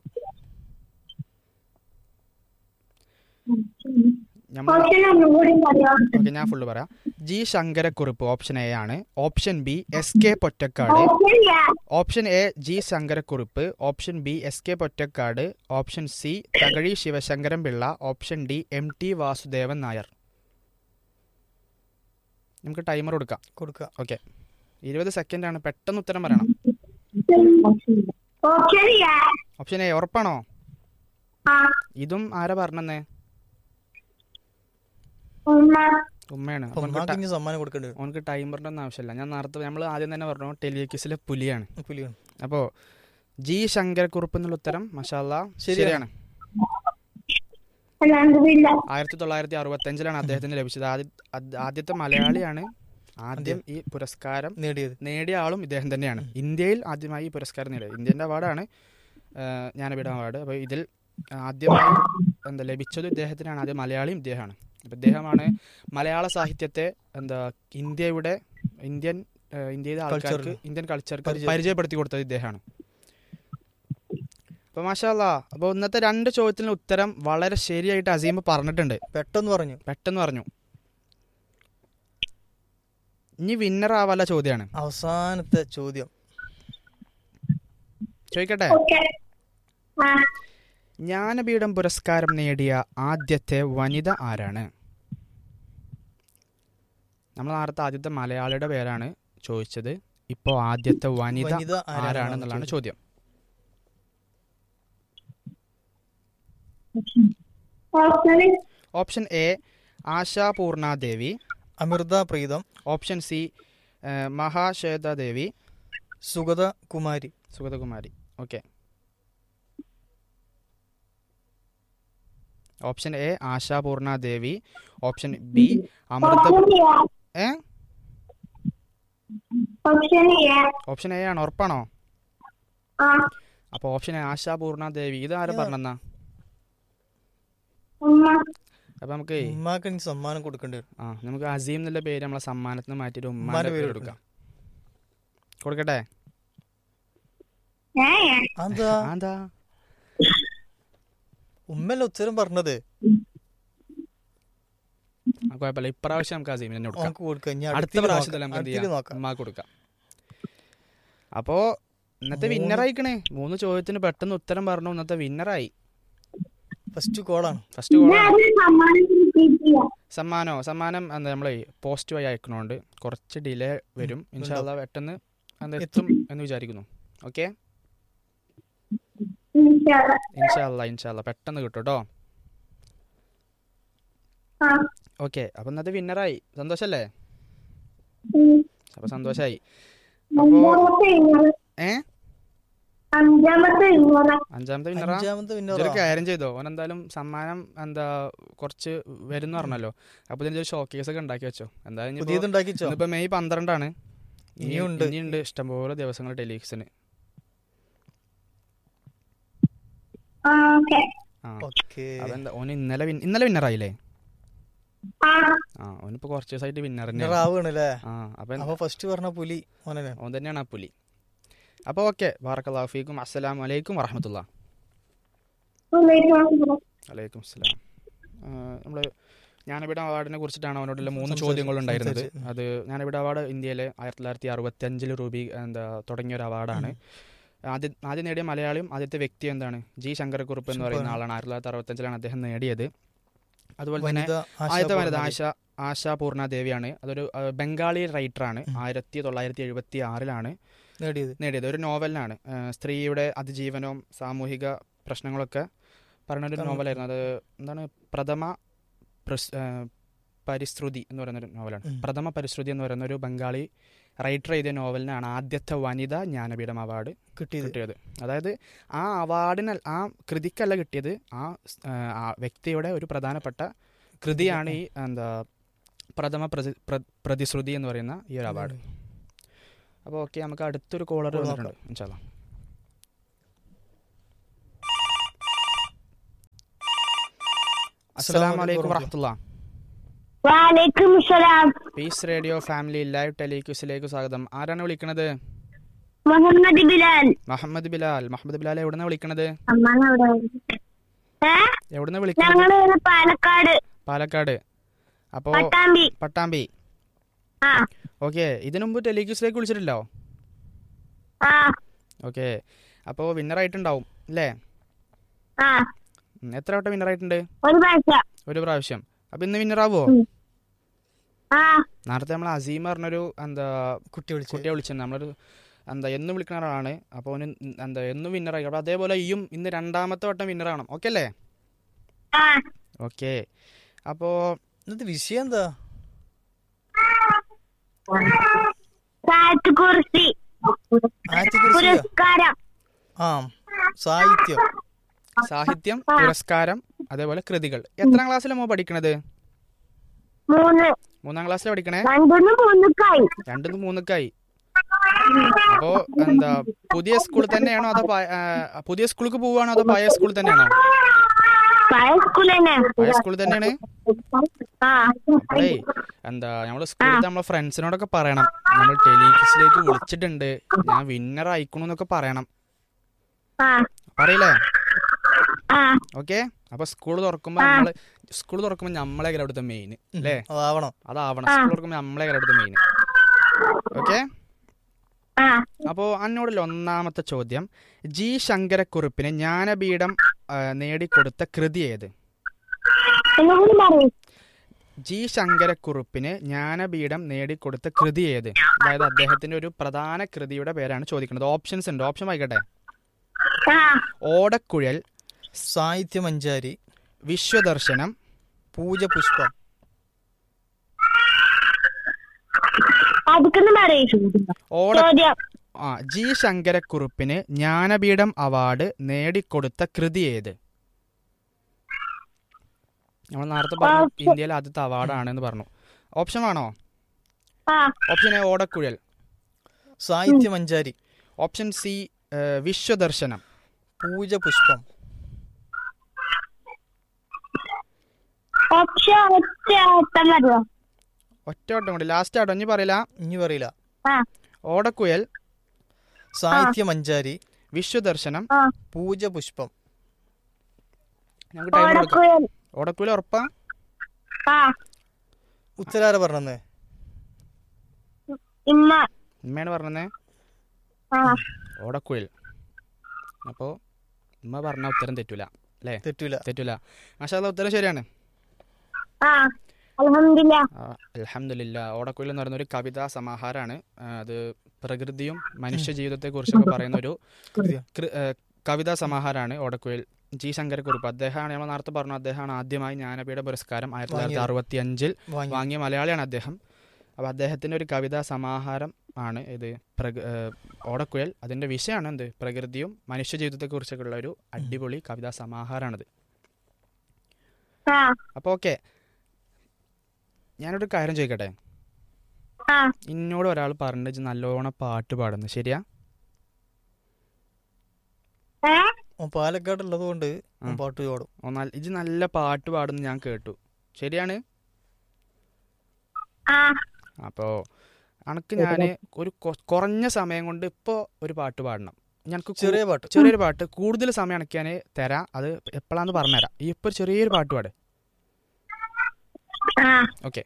നമ്മൾ ഓപ്ഷൻ ഒന്നും കൂടി പറയോ ഓക്കെ ഞാൻ ഫുള്ള് പറയാം ജി ശങ്കരക്കുറുപ്പ് ഓപ്ഷൻ എ ആണ് option B S K Pottekkatt option A option A G Sankarakurup option B S K Pottekkatt option C Thakazhi Sivasankaran Pillai option D M T Vasudevan Nair നമുക്ക് ടൈമർ കൊടുക്കാം കൊടുക്കുക ഓക്കെ ഇരുപത് സെക്കൻഡ് ആണ് പെട്ടെന്ന് ഉത്തരം പറയണം ഓപ്ഷൻ എ ഓപ്ഷൻ എ ഉറപ്പാണോ ആ ഇതും ആരാ പറഞ്ഞെന്നേ ഉമ്മ ഉമ്മയാണ് അപ്പൊ അപ്പൊ ഉമ്മാക്ക് ഇനി സമ്മാനം കൊടുക്കേണ്ടി വരും ഓനക്ക് ടൈമറിൻ്റെ ഒന്നും ആവശ്യമില്ല ഞാൻ നേരത്തെ നമ്മൾ ആദ്യം തന്നെ പറഞ്ഞു ടെലിവിക്കിസിലെ പുലിയാണ് പുലിയാണ് അപ്പോൾ ജി ശങ്കരക്കുറുപ്പ് എന്നുള്ള ഉത്തരം മഷാല്ല ശരിയാണ്. ശരിയാണ് അലഹമില്ല ആയിരത്തി തൊള്ളായിരത്തി അറുപത്തഞ്ചിലാണ് അദ്ദേഹത്തിന് ലഭിച്ചത് ആദ്യ അത് ആദ്യത്തെ മലയാളിയാണ് ആദ്യം ഈ പുരസ്കാരം നേടിയത് നേടിയ ആളും ഇദ്ദേഹം തന്നെയാണ് ഇന്ത്യയിൽ ആദ്യമായി ഈ പുരസ്കാരം നേടിയത് ഇന്ത്യൻ്റെ അവാർഡാണ് ജ്ഞാനപീഠ അവാർഡ് അപ്പോൾ ഇതിൽ ആദ്യമായി എന്താ ലഭിച്ചത് ഇദ്ദേഹത്തിനാണ് ആദ്യം മലയാളിയും ഇദ്ദേഹമാണ് അപ്പോൾ ഇദ്ദേഹമാണ് മലയാള സാഹിത്യത്തെ എന്താ ഇന്ത്യയുടെ ഇന്ത്യൻ ആ, ഇന്ത്യയിലെ ആൾക്കാർക്ക് Culture-ന്. ഇന്ത്യൻ കൾച്ചർക്ക് പരിചയ- പരിചയപ്പെടുത്തി കൊടുത്തത് ഇദ്ദേഹമാണ് അപ്പോൾ മാഷാല്ല അപ്പോൾ ഇന്നത്തെ രണ്ട് ചോദ്യത്തിന് ഉത്തരം വളരെ ശരിയായിട്ട് അസീം പറഞ്ഞിട്ടുണ്ട് പെട്ടെന്ന് പറഞ്ഞു പെട്ടെന്ന് പറഞ്ഞു ഇനി വിന്നർ ആവാല ചോദ്യമാണ് അവസാനത്തെ ചോദ്യം ചോദിക്കട്ടെ ഓക്കെ ആ ജ്ഞാനപീഠം പുരസ്കാരം നേടിയ ആദ്യത്തെ വനിത ആരാണ് നമ്മൾ നേരത്തെ ആദ്യത്തെ മലയാളിയുടെ പേരാണ് ചോദിച്ചത് ഇപ്പോൾ ആദ്യത്തെ വനിത വനിത ആരാണെന്നാണ് ആരാണെന്നുള്ളതാണ് ചോദ്യം ഓപ്ഷന് option A Asha Purnadevi Amrita Pritam option C Mahashwetadevi Sugatha Kumari Sugathakumari okay option A Asha Purnadevi option B Amrita option A A option A option A ആണ് ഉറപ്പാണോ ആ അപ്പോൾ ഓപ്ഷൻ എ ആശാ പൂർണാദേവി ഇത് ആരും പറഞ്ഞെന്നാ ഉമ്മ അപ്പം നമുക്ക് ഉമ്മാക്ക് ഇനി സമ്മാനം കൊടുക്കേണ്ടി വരും ആ നമുക്ക് അസീം എന്നുള്ള പേര് നമ്മളെ സമ്മാനത്തിന് മാറ്റിയിട്ട് ഉമ്മാന്റെ ഉമ്മാന്റെ പേര് പേര് കൊടുക്കാം കൊടുക്കട്ടെ ഏ അതാ ആ, എന്താ ഉമ്മല്ല ഉത്തരം പറഞ്ഞത് ആ, കുഴപ്പമില്ല ഇപ്രാവശ്യം നമുക്ക് അസീമിന് തന്നെ കൊടുക്കാം നമുക്ക് കൊടുക്കാം ഇനി അടുത്ത അടുത്തതില് പ്രാവശ്യത്തിൽ നോക്കാം. നമുക്ക് എന്ത് അടുത്തതില് ചെയ്യാം നോക്കാം ഉമ്മാക്ക് കൊടുക്കാം അപ്പോ ഇന്നത്തെ മൂന്ന് വിന്നർ ആയിക്കണേ മൂന്ന് ചോദ്യത്തിന് പെട്ടെന്ന് ഉത്തരം പറഞ്ഞു ഇന്നത്തെ വിന്നറായി ഫസ്റ്റ് കോളാണ് ഫസ്റ്റ് കോൾ ഞാൻ സമ്മാനം കിട്ടിയിട്ടില്ല സമ്മാനോ സമ്മാനം എന്താ നമ്മളെ പോസ്റ്റ് വഴി അയക്കണോണ്ട് കുറച്ച് ഡിലേ വരും ഇൻഷാല്ല പെട്ടെന്ന് എന്താ എത്തും എന്ന് വിചാരിക്കുന്നു ഓക്കെ ഇൻഷാല്ല. ഇൻഷാല്ല ഇൻഷാല്ല പെട്ടെന്ന് കിട്ടും കേട്ടോ ആ ഓക്കെ അപ്പൊ ഇന്നത്തെ വിന്നറായി സന്തോഷല്ലേ ഉം. അപ്പൊ സന്തോഷായി അപ്പോ അഞ്ചാമത്തെ ഇന്നറ് ഏ അഞ്ചാമത്തെ ഇന്നറ് അഞ്ചാമത്തെ വിന്നറാ അഞ്ചാമത്തെ ഇതൊരു വിന്നറാ കാര്യം ചെയ്തോ ഓൻ എന്തായാലും സമ്മാനം എന്താ കുറച്ച് വരും പറഞ്ഞല്ലോ അപ്പൊ ഇതിന്റെ ഷോ കേസ് ഒക്കെ ഉണ്ടാക്കി വെച്ചോ എന്തായാലും ഇനിയിപ്പോ- പുതിയത് ഉണ്ടാക്കിച്ചോ ഇന്നിപ്പോ മെയ് പന്ത്രണ്ടാണ് ഇനി- ഇനിയുണ്ട്. ഇനിയുണ്ട് ഇഷ്ടംപോലെ ദിവസങ്ങൾ ടെലിവിഷന് ആ ഓക്കെ ആ ഓക്കെ അതെന്താ ഓന് ഇന്നലെ win- ഇന്നലെ വിന്നറായില്ലേ ആ ആ ഓനിപ്പോ കുറച്ച് ദിവസമായിട്ട് വിന്നർ വിന്നർ ആവുകയാണല്ലേ ആ അപ്പൊ അപ്പൊ ഫസ്റ്റ് പറഞ്ഞ പുലി ഓനെ ഓൻ തന്നെയാണ് ആ പുലി അപ്പോൾ ഓക്കെ ബാറക്കല്ലാഫിക്കും അസ്സലാം വലൈക്കും വറഹമത്തുള്ള വലൈക്കും വലൈക്കും അസ്സലാം നമ്മൾ ജ്ഞാനപീഠ അവാർഡിനെ കുറിച്ചിട്ടാണ് അവനോടുള്ള മൂന്ന് ചോദ്യങ്ങൾ ഉണ്ടായിരുന്നത് സംസാരിച്ച്. അത് ജ്ഞാനപീഠ അവാർഡ് ഇന്ത്യയിലെ ആയിരത്തി തൊള്ളായിരത്തി അറുപത്തി അഞ്ചിൽ രൂപീ എന്താ തുടങ്ങിയ ഒരു അവാർഡാണ് ആദ്യം ആദ്യം നേടിയ മലയാളിയും ആദ്യത്തെ വ്യക്തി എന്താണ് ജി ശങ്കരക്കുറുപ്പ് എന്ന് പറയുന്ന ആളാണ് ആയിരത്തി തൊള്ളായിരത്തി അറുപത്തഞ്ചിലാണ് അദ്ദേഹം നേടിയത് അതുപോലെ തന്നെ വനിത ആശാ ആദ്യത്തെ വനിത പൂർണ്ണ ആശ ആശാ പൂർണ്ണ ദേവിയാണ് അതൊരു ആ, ബംഗാളി റൈറ്ററാണ് ആയിരത്തി തൊള്ളായിരത്തി എഴുപത്തി ആറിലാണ് നേടിയത് നേടിയത് ഒരു നോവലിനാണ് ആ, സ്ത്രീയുടെ അതിജീവനവും സാമൂഹിക പ്രശ്നങ്ങളൊക്കെ പറയുന്ന ഒരു നോവലായിരുന്നു അത് എന്താണ് പ്രഥമ പ്രസ്- ആ, പരിശ്രുതി എന്ന് പറയുന്നൊരു നോവലാണ് ഉം. പ്രഥമ പരിശ്രുതി എന്ന് പറയുന്ന ഒരു ബംഗാളി റൈറ്റർ എഴുതിയ നോവലിനാണ് ആദ്യത്തെ വനിത ജ്ഞാനപീഠം അവാർഡ് കിട്ടിയത് കിട്ടിയത് അതായത് ആ അവാർഡിന് ആ കൃതിക്കല്ല കിട്ടിയത് ആ സ്- ആ, ആ വ്യക്തിയുടെ ഒരു പ്രധാനപ്പെട്ട കൃതിയാണ് ഈ എന്താ പ്രഥമ പ്രതി പ്ര- പ്രതിശ്രുതി എന്ന് പറയുന്ന ഈ ഒരു അവാർഡ് അപ്പോൾ ഓക്കെ നമുക്ക് അടുത്തൊരു കോളർ Call വന്നിട്ടുണ്ട് ഇൻഷാല്ലാ അസ്സലാമു അലൈക്കും വറഹ്മത്തുള്ളാ വാലൈക്കും സലാം പീസ് റേഡിയോ ഫാമിലി ലൈവ് ടെലിക്യൂസിലേക്ക് സ്വാഗതം ആരാണ് വിളിക്കണത് മുഹമ്മദ് ബിലാൽ മുഹമ്മദ് ബിലാൽ മുഹമ്മദ് ബിലാൽ എവിടുന്ന വിളിക്കണത് അമ്മാണ് അവിടെ ഏ എവിടുന്ന വിളിക്കണത് ഞങ്ങള് ഇവിടെ പാലക്കാട് പാലക്കാട് അപ്പോൾ പട്ടാമ്പി പട്ടാമ്പി ആ ഓക്കെ ഇതിനു മുമ്പ് ടെലിക്യൂസിലേക്ക് വിളിച്ചിട്ടില്ലോ ആ ഓക്കെ അപ്പോൾ വിന്നറായിട്ടുണ്ടാവും അല്ലേ ആ ഉം, എത്ര വട്ടം വിന്നറായിട്ടുണ്ട് ഒരു പ്രാവശ്യം ഒരു പ്രാവശ്യം അപ്പോൾ ഇന്ന് വിന്നറാവോ ഉം. ആ നേരത്തെ നമ്മൾ അസീം പറഞ്ഞൊരു എന്താ കുട്ടി വിളിച്ചു കുട്ടിയെ വിളിച്ചിരുന്നു നമ്മളൊരു എന്താ എന്നും വിളിക്കുന്ന ഒരാളാണ് അപ്പോൾ അവന് എന്താ എന്നും വിന്നറായി അപ്പോൾ അതേപോലെ ഈയും ഇന്ന് രണ്ടാമത്തെ വട്ടം വിന്നറാണ് ഓക്കെ അല്ലേ ആ ഓക്കെ അപ്പോൾ ഇന്നത്തെ വിഷയം എന്താ സാത്ത് കുർസി ആറ്റിക്കുറിച്ചിയ പുരസ്കാരം ആ സാഹിത്യം സാഹിത്യം പുരസ്കാരം അതേപോലെ കൃതികൾ എത്രാം ക്ലാസ്സിലാണ് മോ പഠിക്കണത് മൂന്ന് മൂന്നാം ക്ലാസ്സിലാണ് പഠിക്കണേ രണ്ടൊന്ന് മൂന്നുക്കായി രണ്ടും മൂന്നൊക്കെയായി അപ്പോ എന്താ പുതിയ സ്കൂൾ തന്നെയാണോ അതോ പ- ആ, പുതിയ സ്കൂൾക്ക് പോവാണോ അതോ പഴയ സ്കൂൾ തന്നെയാണോ പഴയ സ്കൂൾ തന്നെ പഴയ സ്കൂൾ തന്നെയാണ് ആ അപ്പളേ എന്താ നമ്മള് സ്കൂളിൽ നമ്മളെ ഫ്രണ്ട്സിനോടൊക്കെ പറയണം നമ്മൾ ടെലിവിഷനിലേക്ക് വിളിച്ചിട്ടുണ്ട് ഞാൻ വിന്നർ ആയിക്കണു എന്നൊക്കെ പറയണം ആ പറയില്ലേ ആ ഓക്കെ അപ്പൊ സ്കൂൾ തുറക്കുമ്പോ നമ്മള് സ്കൂൾ തുറക്കുമ്പോ നമ്മളെ അവിടുത്തെ മെയിൻ അല്ലേ അതാവണം അതാവണം സ്കൂൾ തുറക്കുമ്പോ നമ്മളെ അവിടുത്തെ മെയിൻ ഓക്കെ ആ അപ്പോ അന്നോടുള്ള ഒന്നാമത്തെ ചോദ്യം ജി ശങ്കരക്കുറുപ്പിന് ജ്ഞാനപീഠം ആ, നേടിക്കൊടുത്ത കൃതി ഏത് എന്നുകൂടി പറയും ജി ശങ്കരക്കുറുപ്പിന് ജ്ഞാനപീഠം നേടിക്കൊടുത്ത കൃതി ഏത് അതായത് അദ്ദേഹത്തിന്റെ ഒരു പ്രധാന കൃതിയുടെ പേരാണ് ചോദിക്കുന്നത് ഓപ്ഷൻസ് ഉണ്ട് ഓപ്ഷൻ വായിക്കട്ടെ ആ ഓടക്കുഴൽ സാഹിത്യമഞ്ചാരി വിശ്വദർശനം പൂജ പുഷ്പം അതൊക്കെ പറയും ഓട ചോദ്യം ആ ജി ശങ്കരക്കുറുപ്പിന് ജ്ഞാനപീഠം അവാർഡ് നേടിക്കൊടുത്ത കൃതി ഏത് നമ്മൾ നേരത്തെ പറഞ്ഞു ഓപ്ഷൻ- ഇന്ത്യയിലെ ആദ്യത്തെ അവാർഡാണെന്ന് പറഞ്ഞു ഓപ്ഷൻ വേണോ ആ ഓപ്ഷൻ എ ഓടക്കുഴൽ സാഹിത്യമഞ്ചാരി ഓപ്ഷൻ സി ഏഹ്, വിശ്വദർശനം പൂജ പുഷ്പം ഓപ്ഷൻ ഒറ്റ ഓട്ടം വരുമോ ഒറ്റ വട്ടം കൂടി ലാസ്റ്റ് ആട്ടോ ഇനി പറയില്ല ഇനി പറയില്ല ആ ഓടക്കുഴൽ സാഹിത്യമഞ്ചാരി വിശ്വദർശനം ആ പൂജ പുഷ്പം ഞങ്ങൾക്ക് ടൈം കൊടുക്കാം ഓടക്കുഴൽ ഓടക്കുഴൽ ഉറപ്പാ ആ ഉത്തരാര പറഞ്ഞേ ഇമ്മ ഉമ്മയാണ് പറഞ്ഞത് ആ ഓടക്കുഴൽ അപ്പോൾ ഉമ്മ പറഞ്ഞ ഉത്തരം തെറ്റൂല അല്ലേ തെറ്റൂല തെറ്റൂല മാഷാല്ല ഉത്തരം ശരിയാണ് ആ അൽഹംദുലില്ല അലഹമില്ല ഓടക്കുഴൽ എന്ന് പറയുന്ന ഒരു കവിതാ സമാഹാരമാണ് ആ, അത് പ്രകൃതിയും മനുഷ്യ ജീവിതത്തെ കുറിച്ചൊക്കെ പറയുന്ന ഒരു കൃതിയാ. കൃ- ഏ, കവിതാ സമാഹാരമാണ് ഓടക്കുഴൽ ജി ശങ്കരക്കുറുപ്പ് അദ്ദേഹമാണ് നമ്മൾ നേരത്തെ പറഞ്ഞു അദ്ദേഹമാണ് ആദ്യമായി ജ്ഞാനപീഠ പുരസ്കാരം ആയിരത്തി തൊള്ളായിരത്തി വാങ്ങിയത്. അറുപത്തി അഞ്ചിൽ വാങ്ങി വാങ്ങിയ മലയാളിയാണ് അദ്ദേഹം അപ്പോൾ അദ്ദേഹത്തിൻ്റെ ഒരു കവിതാ സമാഹാരം ആണ് ഇത് പ്രക ഏ, ഓടക്കുഴൽ അതിൻ്റെ വിഷയമാണ് എന്ത് പ്രകൃതിയും മനുഷ്യ ജീവിതത്തെക്കുറിച്ചൊക്കെ ഉള്ള ഒരു അടിപൊളി കവിതാ സമാഹാരമാണിത് ആ അപ്പോൾ ഓക്കെ ഞാനൊരു കാര്യം ചോദിക്കട്ടെ ആ എന്നോട് ഒരാൾ പറഞ്ഞിട്ട് ഇജ്ജ് നല്ലോണം പാട്ട് പാടുന്നു ശരിയാ ഏ ഓൻ പാലക്കാടുള്ളത് കൊണ്ട് ഓൻ ഉം. പാട്ട് പാടും ഓ, നല്ല ഇജ്ജ് നല്ല പാട്ട് പാടുന്നു ഞാൻ കേട്ടു ശരിയാണ് ആ അപ്പോൾ അനക്ക് ഞാൻ ഒരു കൊ- കുറഞ്ഞ സമയം കൊണ്ട് ഇപ്പോൾ ഒരു പാട്ട് പാടണം ഞങ്ങൾക്ക് ചെറിയ പാട്ട് ചെറിയൊരു പാട്ട് കൂടുതൽ സമയം അനക്ക് ഞാൻ തരാം അത് എപ്പോഴാന്ന് പറഞ്ഞുതരാം ഈ ഇപ്പോൾ ഒരു ചെറിയൊരു പാട്ട് പാട് ആ ഓക്കെ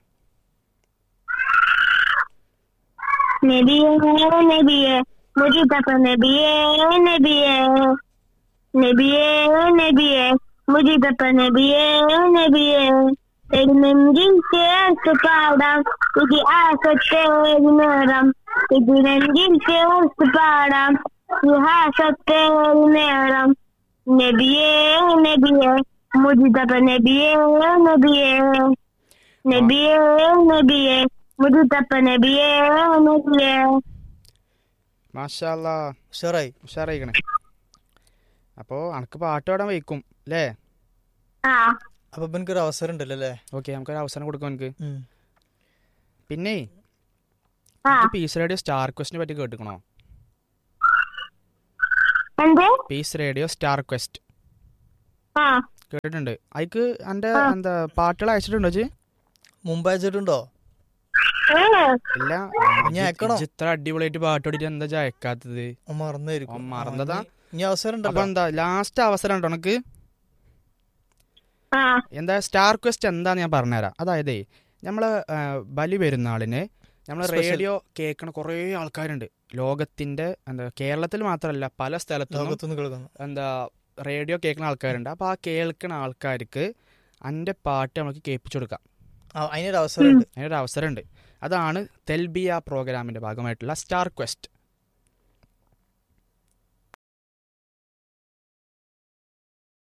നബിയേ നബിയേ മുജിതപ്പ നബിയേ നബിയേ നബിയേ നബിയേ മുജിതപ്പ നബിയേ നബിയേ എരുമെങ്കിൽ ചേർത്ത് പാടാം ഇതിഹാസത്തെ നേരം ഇതിനെങ്കിൽ ചേർത്ത് പാടാം ഇതിഹാസത്തെ നേരം നബിയേ നബിയേ മുജിതപ്പ നബിയേ നബിയേ നബിയേ നബിയേ മുജിതപ്പ നബിയേ നബിയേ മാഷാല്ലാ ഉഷാറായി ഉഷാറായിക്കണേ അപ്പോൾ അനക്ക് പാട്ട് പാടാൻ വയ്ക്കും അല്ലേ ആ അപ്പൊ എനിക്കൊരു അവസരം ഉണ്ടല്ലോ അല്ലേ ഓക്കെ നമുക്കൊരു അവസരം കൊടുക്കും എനിക്ക് ഉം. പിന്നെ ആ പീസ് റേഡിയോ സ്റ്റാർ ക്വസ്റ്റിനെ പറ്റി കേട്ടിക്കണോ എന്ത് പീസ് റേഡിയോ സ്റ്റാർ ക്വസ്റ്റ് ആ കേട്ടിട്ടുണ്ട് അതിക്ക് എൻ്റെ ആ. എന്താ പാട്ടുകൾ അയച്ചിട്ടുണ്ടോ ജി മുമ്പ് അയച്ചിട്ടുണ്ടോ ഏ, ഇല്ല ഇനി അയക്കണോ? ഇജ്ജ് ഇത്ര അടിപൊളിയായിട്ട് പാട്ട് പാടിയിട്ട് എന്താ ഇജ്ജ് അയക്കാത്തത് ഓൻ മറന്നായിരിക്കും ഓൻ മറന്നതാ? ആ, ഇനി- ഇനി അവസരം അപ്പൊ ഉണ്ടല്ലോ എന്താ ലാസ്റ്റ് അവസരം ഉണ്ടോ ഉനക്ക് ആ എന്താ സ്റ്റാർ ക്വസ്റ്റ് എന്താന്ന് ഞാൻ പറഞ്ഞുതരാം അതായത് നമ്മള് ആ, ബലി പെരുന്നാളിന് നമ്മൾ Special. റേഡിയോ കേൾക്കണ കുറേ ആൾക്കാരുണ്ട് ലോകത്തിന്റെ എന്താ കേരളത്തിൽ മാത്രമല്ല പല സ്ഥലത്തും ലോകത്തുനിന്ന് കേൾക്കുന്നു എന്താ റേഡിയോ കേൾക്കുന്ന ആൾക്കാരുണ്ട് അപ്പോൾ ആ കേൾക്കുന്ന ആൾക്കാർക്ക് എൻ്റെ പാട്ട് നമുക്ക് കേൾപ്പിച്ചു കൊടുക്കാം ആ, അതിനൊരു അവസരം ഉണ്ട് അതിനൊരു അവസരമുണ്ട് അതാണ് തെൽബിയ പ്രോഗ്രാമിൻ്റെ ഭാഗമായിട്ടുള്ള സ്റ്റാർ ക്വസ്റ്റ്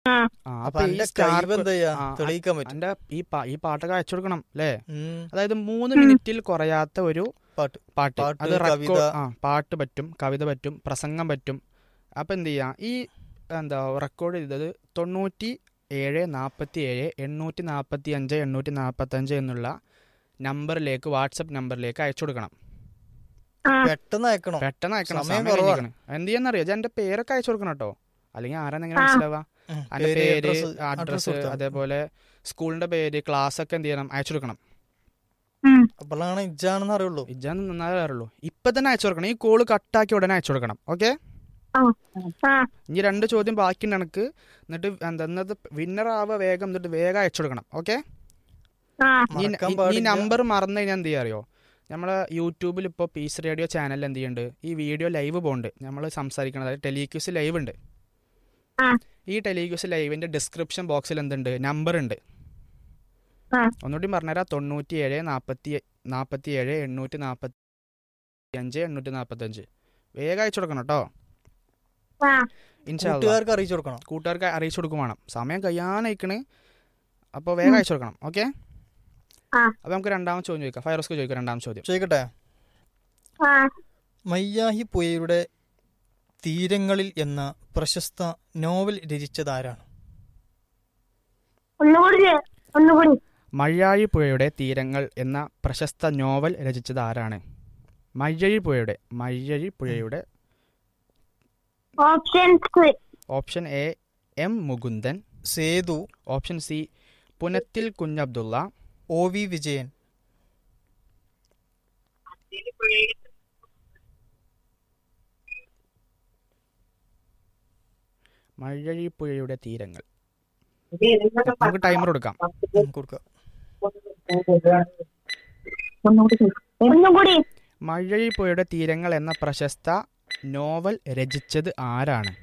ആ ആ അപ്പൊ അപ്പൊ ഈ എന്റെ സ്റ്റാർ കഴിവ് എന്താ ചെയ്യാ ആ, തെളിയിക്കാൻ പറ്റും എന്റെ ഈ പാ- ഈ പാട്ടൊക്കെ അയച്ചു കൊടുക്കണം അല്ലേ ഉം. അതായത് മൂന്ന് മിനിറ്റിൽ കുറയാത്ത ഒരു പാട്ട് പാട്ട് പാട്ട്, അത് കവിത. റെക്കോർഡ് ആ പാട്ട് പറ്റും കവിത പറ്റും പ്രസംഗം പറ്റും അപ്പം എന്ത് ചെയ്യാം ഈ എന്താ റെക്കോർഡ് ചെയ്തത് തൊണ്ണൂറ്റി ഏഴ് നാൽപ്പത്തി ഏഴ് എണ്ണൂറ്റി നാൽപ്പത്തി അഞ്ച് എണ്ണൂറ്റി നാൽപ്പത്തഞ്ച് എന്നുള്ള നമ്പറിലേക്ക് വാട്സപ്പ് നമ്പറിലേക്ക് അയച്ചു കൊടുക്കണം ആ പെട്ടെന്ന് അയക്കണോ പെട്ടെന്ന് അയക്കണം സമയം സമയം കുറവാണ്. കഴിഞ്ഞിരിക്കണ്. എന്ത് ചെയ്യാന്നറിയോ ഞാൻ എൻ്റെ പേരൊക്കെ അയച്ചു കൊടുക്കണം കേട്ടോ അല്ലെങ്കിൽ ആരാന്നെങ്ങനെ ആ. മനസ്സിലാവാ ഉം. അതിന്റെ പേര്, പേര് address, address അഡ്രസ്സ് കൊടുത്താ മതി. അതേപോലെ സ്കൂളിന്റെ പേര് ക്ലാസ് ഒക്കെ എന്ത് ചെയ്യണം അയച്ചു കൊടുക്കണം ഉം. അപ്പോഴാണ് ഇജ്ജാണെന്ന് അറിയുള്ളൂ ഇജാന്ന് നന്നായി അറിയുള്ളൂ ഇപ്പൊ തന്നെ അയച്ചു കൊടുക്കണം ഈ കോള് കട്ടാക്കി ഉടനെ അയച്ചു കൊടുക്കണം ഓക്കെ ആ ആ ഇനി രണ്ട് ചോദ്യം ബാക്കിയുണ്ട് എനിക്ക് എന്നിട്ട് എന്താ ഇന്നത്തെ വിന്നർ ആവുക വേഗം എന്നിട്ട് വേഗം അയച്ചു കൊടുക്കണം ഓക്കെ ആ ഈ മറക്കാൻ ഈ പാടില്ല. നമ്പർ മറന്നു കഴിഞ്ഞാൽ എന്ത് ചെയ്യാ അറിയോ നമ്മളെ യൂട്യൂബിൽ ഇപ്പോൾ പീസ് റേഡിയോ ചാനലിൽ എന്ത് ചെയ്യുന്നുണ്ട് ഈ വീഡിയോ ലൈവ് പോകുന്നുണ്ട് നമ്മൾ സംസാരിക്കണം അതായത് ടെലിക്യൂസ് ലൈവ് ഉണ്ട് ആ ഈ ടെലിക്യൂസ് ലൈവിന്റെ ഡിസ്ക്രിപ്ഷൻ ബോക്സിൽ എന്തുണ്ട് നമ്പർ ഉണ്ട് ആ ഒന്നുകൂടി പറഞ്ഞുതരാം തൊണ്ണൂറ്റി ഏഴ് നാൽപ്പത്തി നാൽപ്പത്തി ഏഴ് എണ്ണൂറ്റി നാൽപ്പത്തി അഞ്ച് എണ്ണൂറ്റി നാൽപ്പത്തഞ്ച് വേഗം അയച്ചു കൊടുക്കണം കേട്ടോ ആ ഇൻഷാല്ല കൂട്ടുകാർക്ക് അറിയിച്ചു കൊടുക്കണം കൂട്ടുകാർക്ക് അറിയിച്ചു കൊടുക്കും വേണം സമയം കഴിയാനയക്കണ് അപ്പോൾ വേഗം അയച്ചു കൊടുക്കണം ഓക്കെ ആ അപ്പോൾ നമുക്ക് രണ്ടാമത് ചോദ്യം ചോദിക്കാം ഫൈറോസ്ക്ക് ചോദിക്കാം രണ്ടാമത് ചോദ്യം ചോദിക്കട്ടെ ആ മയ്യാഹി പുഴയുടെ തീരങ്ങളിൽ എന്ന പ്രശസ്ത നോവൽ രചിച്ചത് ആരാണ് ഒന്നുകൂടി ചെ- ഒന്നുകൂടി മഴയാഴി പുഴയുടെ തീരങ്ങൾ എന്ന പ്രശസ്ത നോവൽ രചിച്ചത് ആരാണ് മയ്യഴി പുഴയുടെ മയ്യഴി പുഴയുടെ options option A M Mukundan Sethu option C Punathil Kunhabdulla O V Vijayan മഴഴി പുഴയുടെ തീരങ്ങൾ നമുക്ക് ടൈമർ കൊടുക്കാം ഉം, കൊടുക്കുക ഒന്നുകൂടി മഴഴി പുഴയുടെ തീരങ്ങൾ എന്ന പ്രശസ്ത നോവൽ രചിച്ചത് ആരാണ്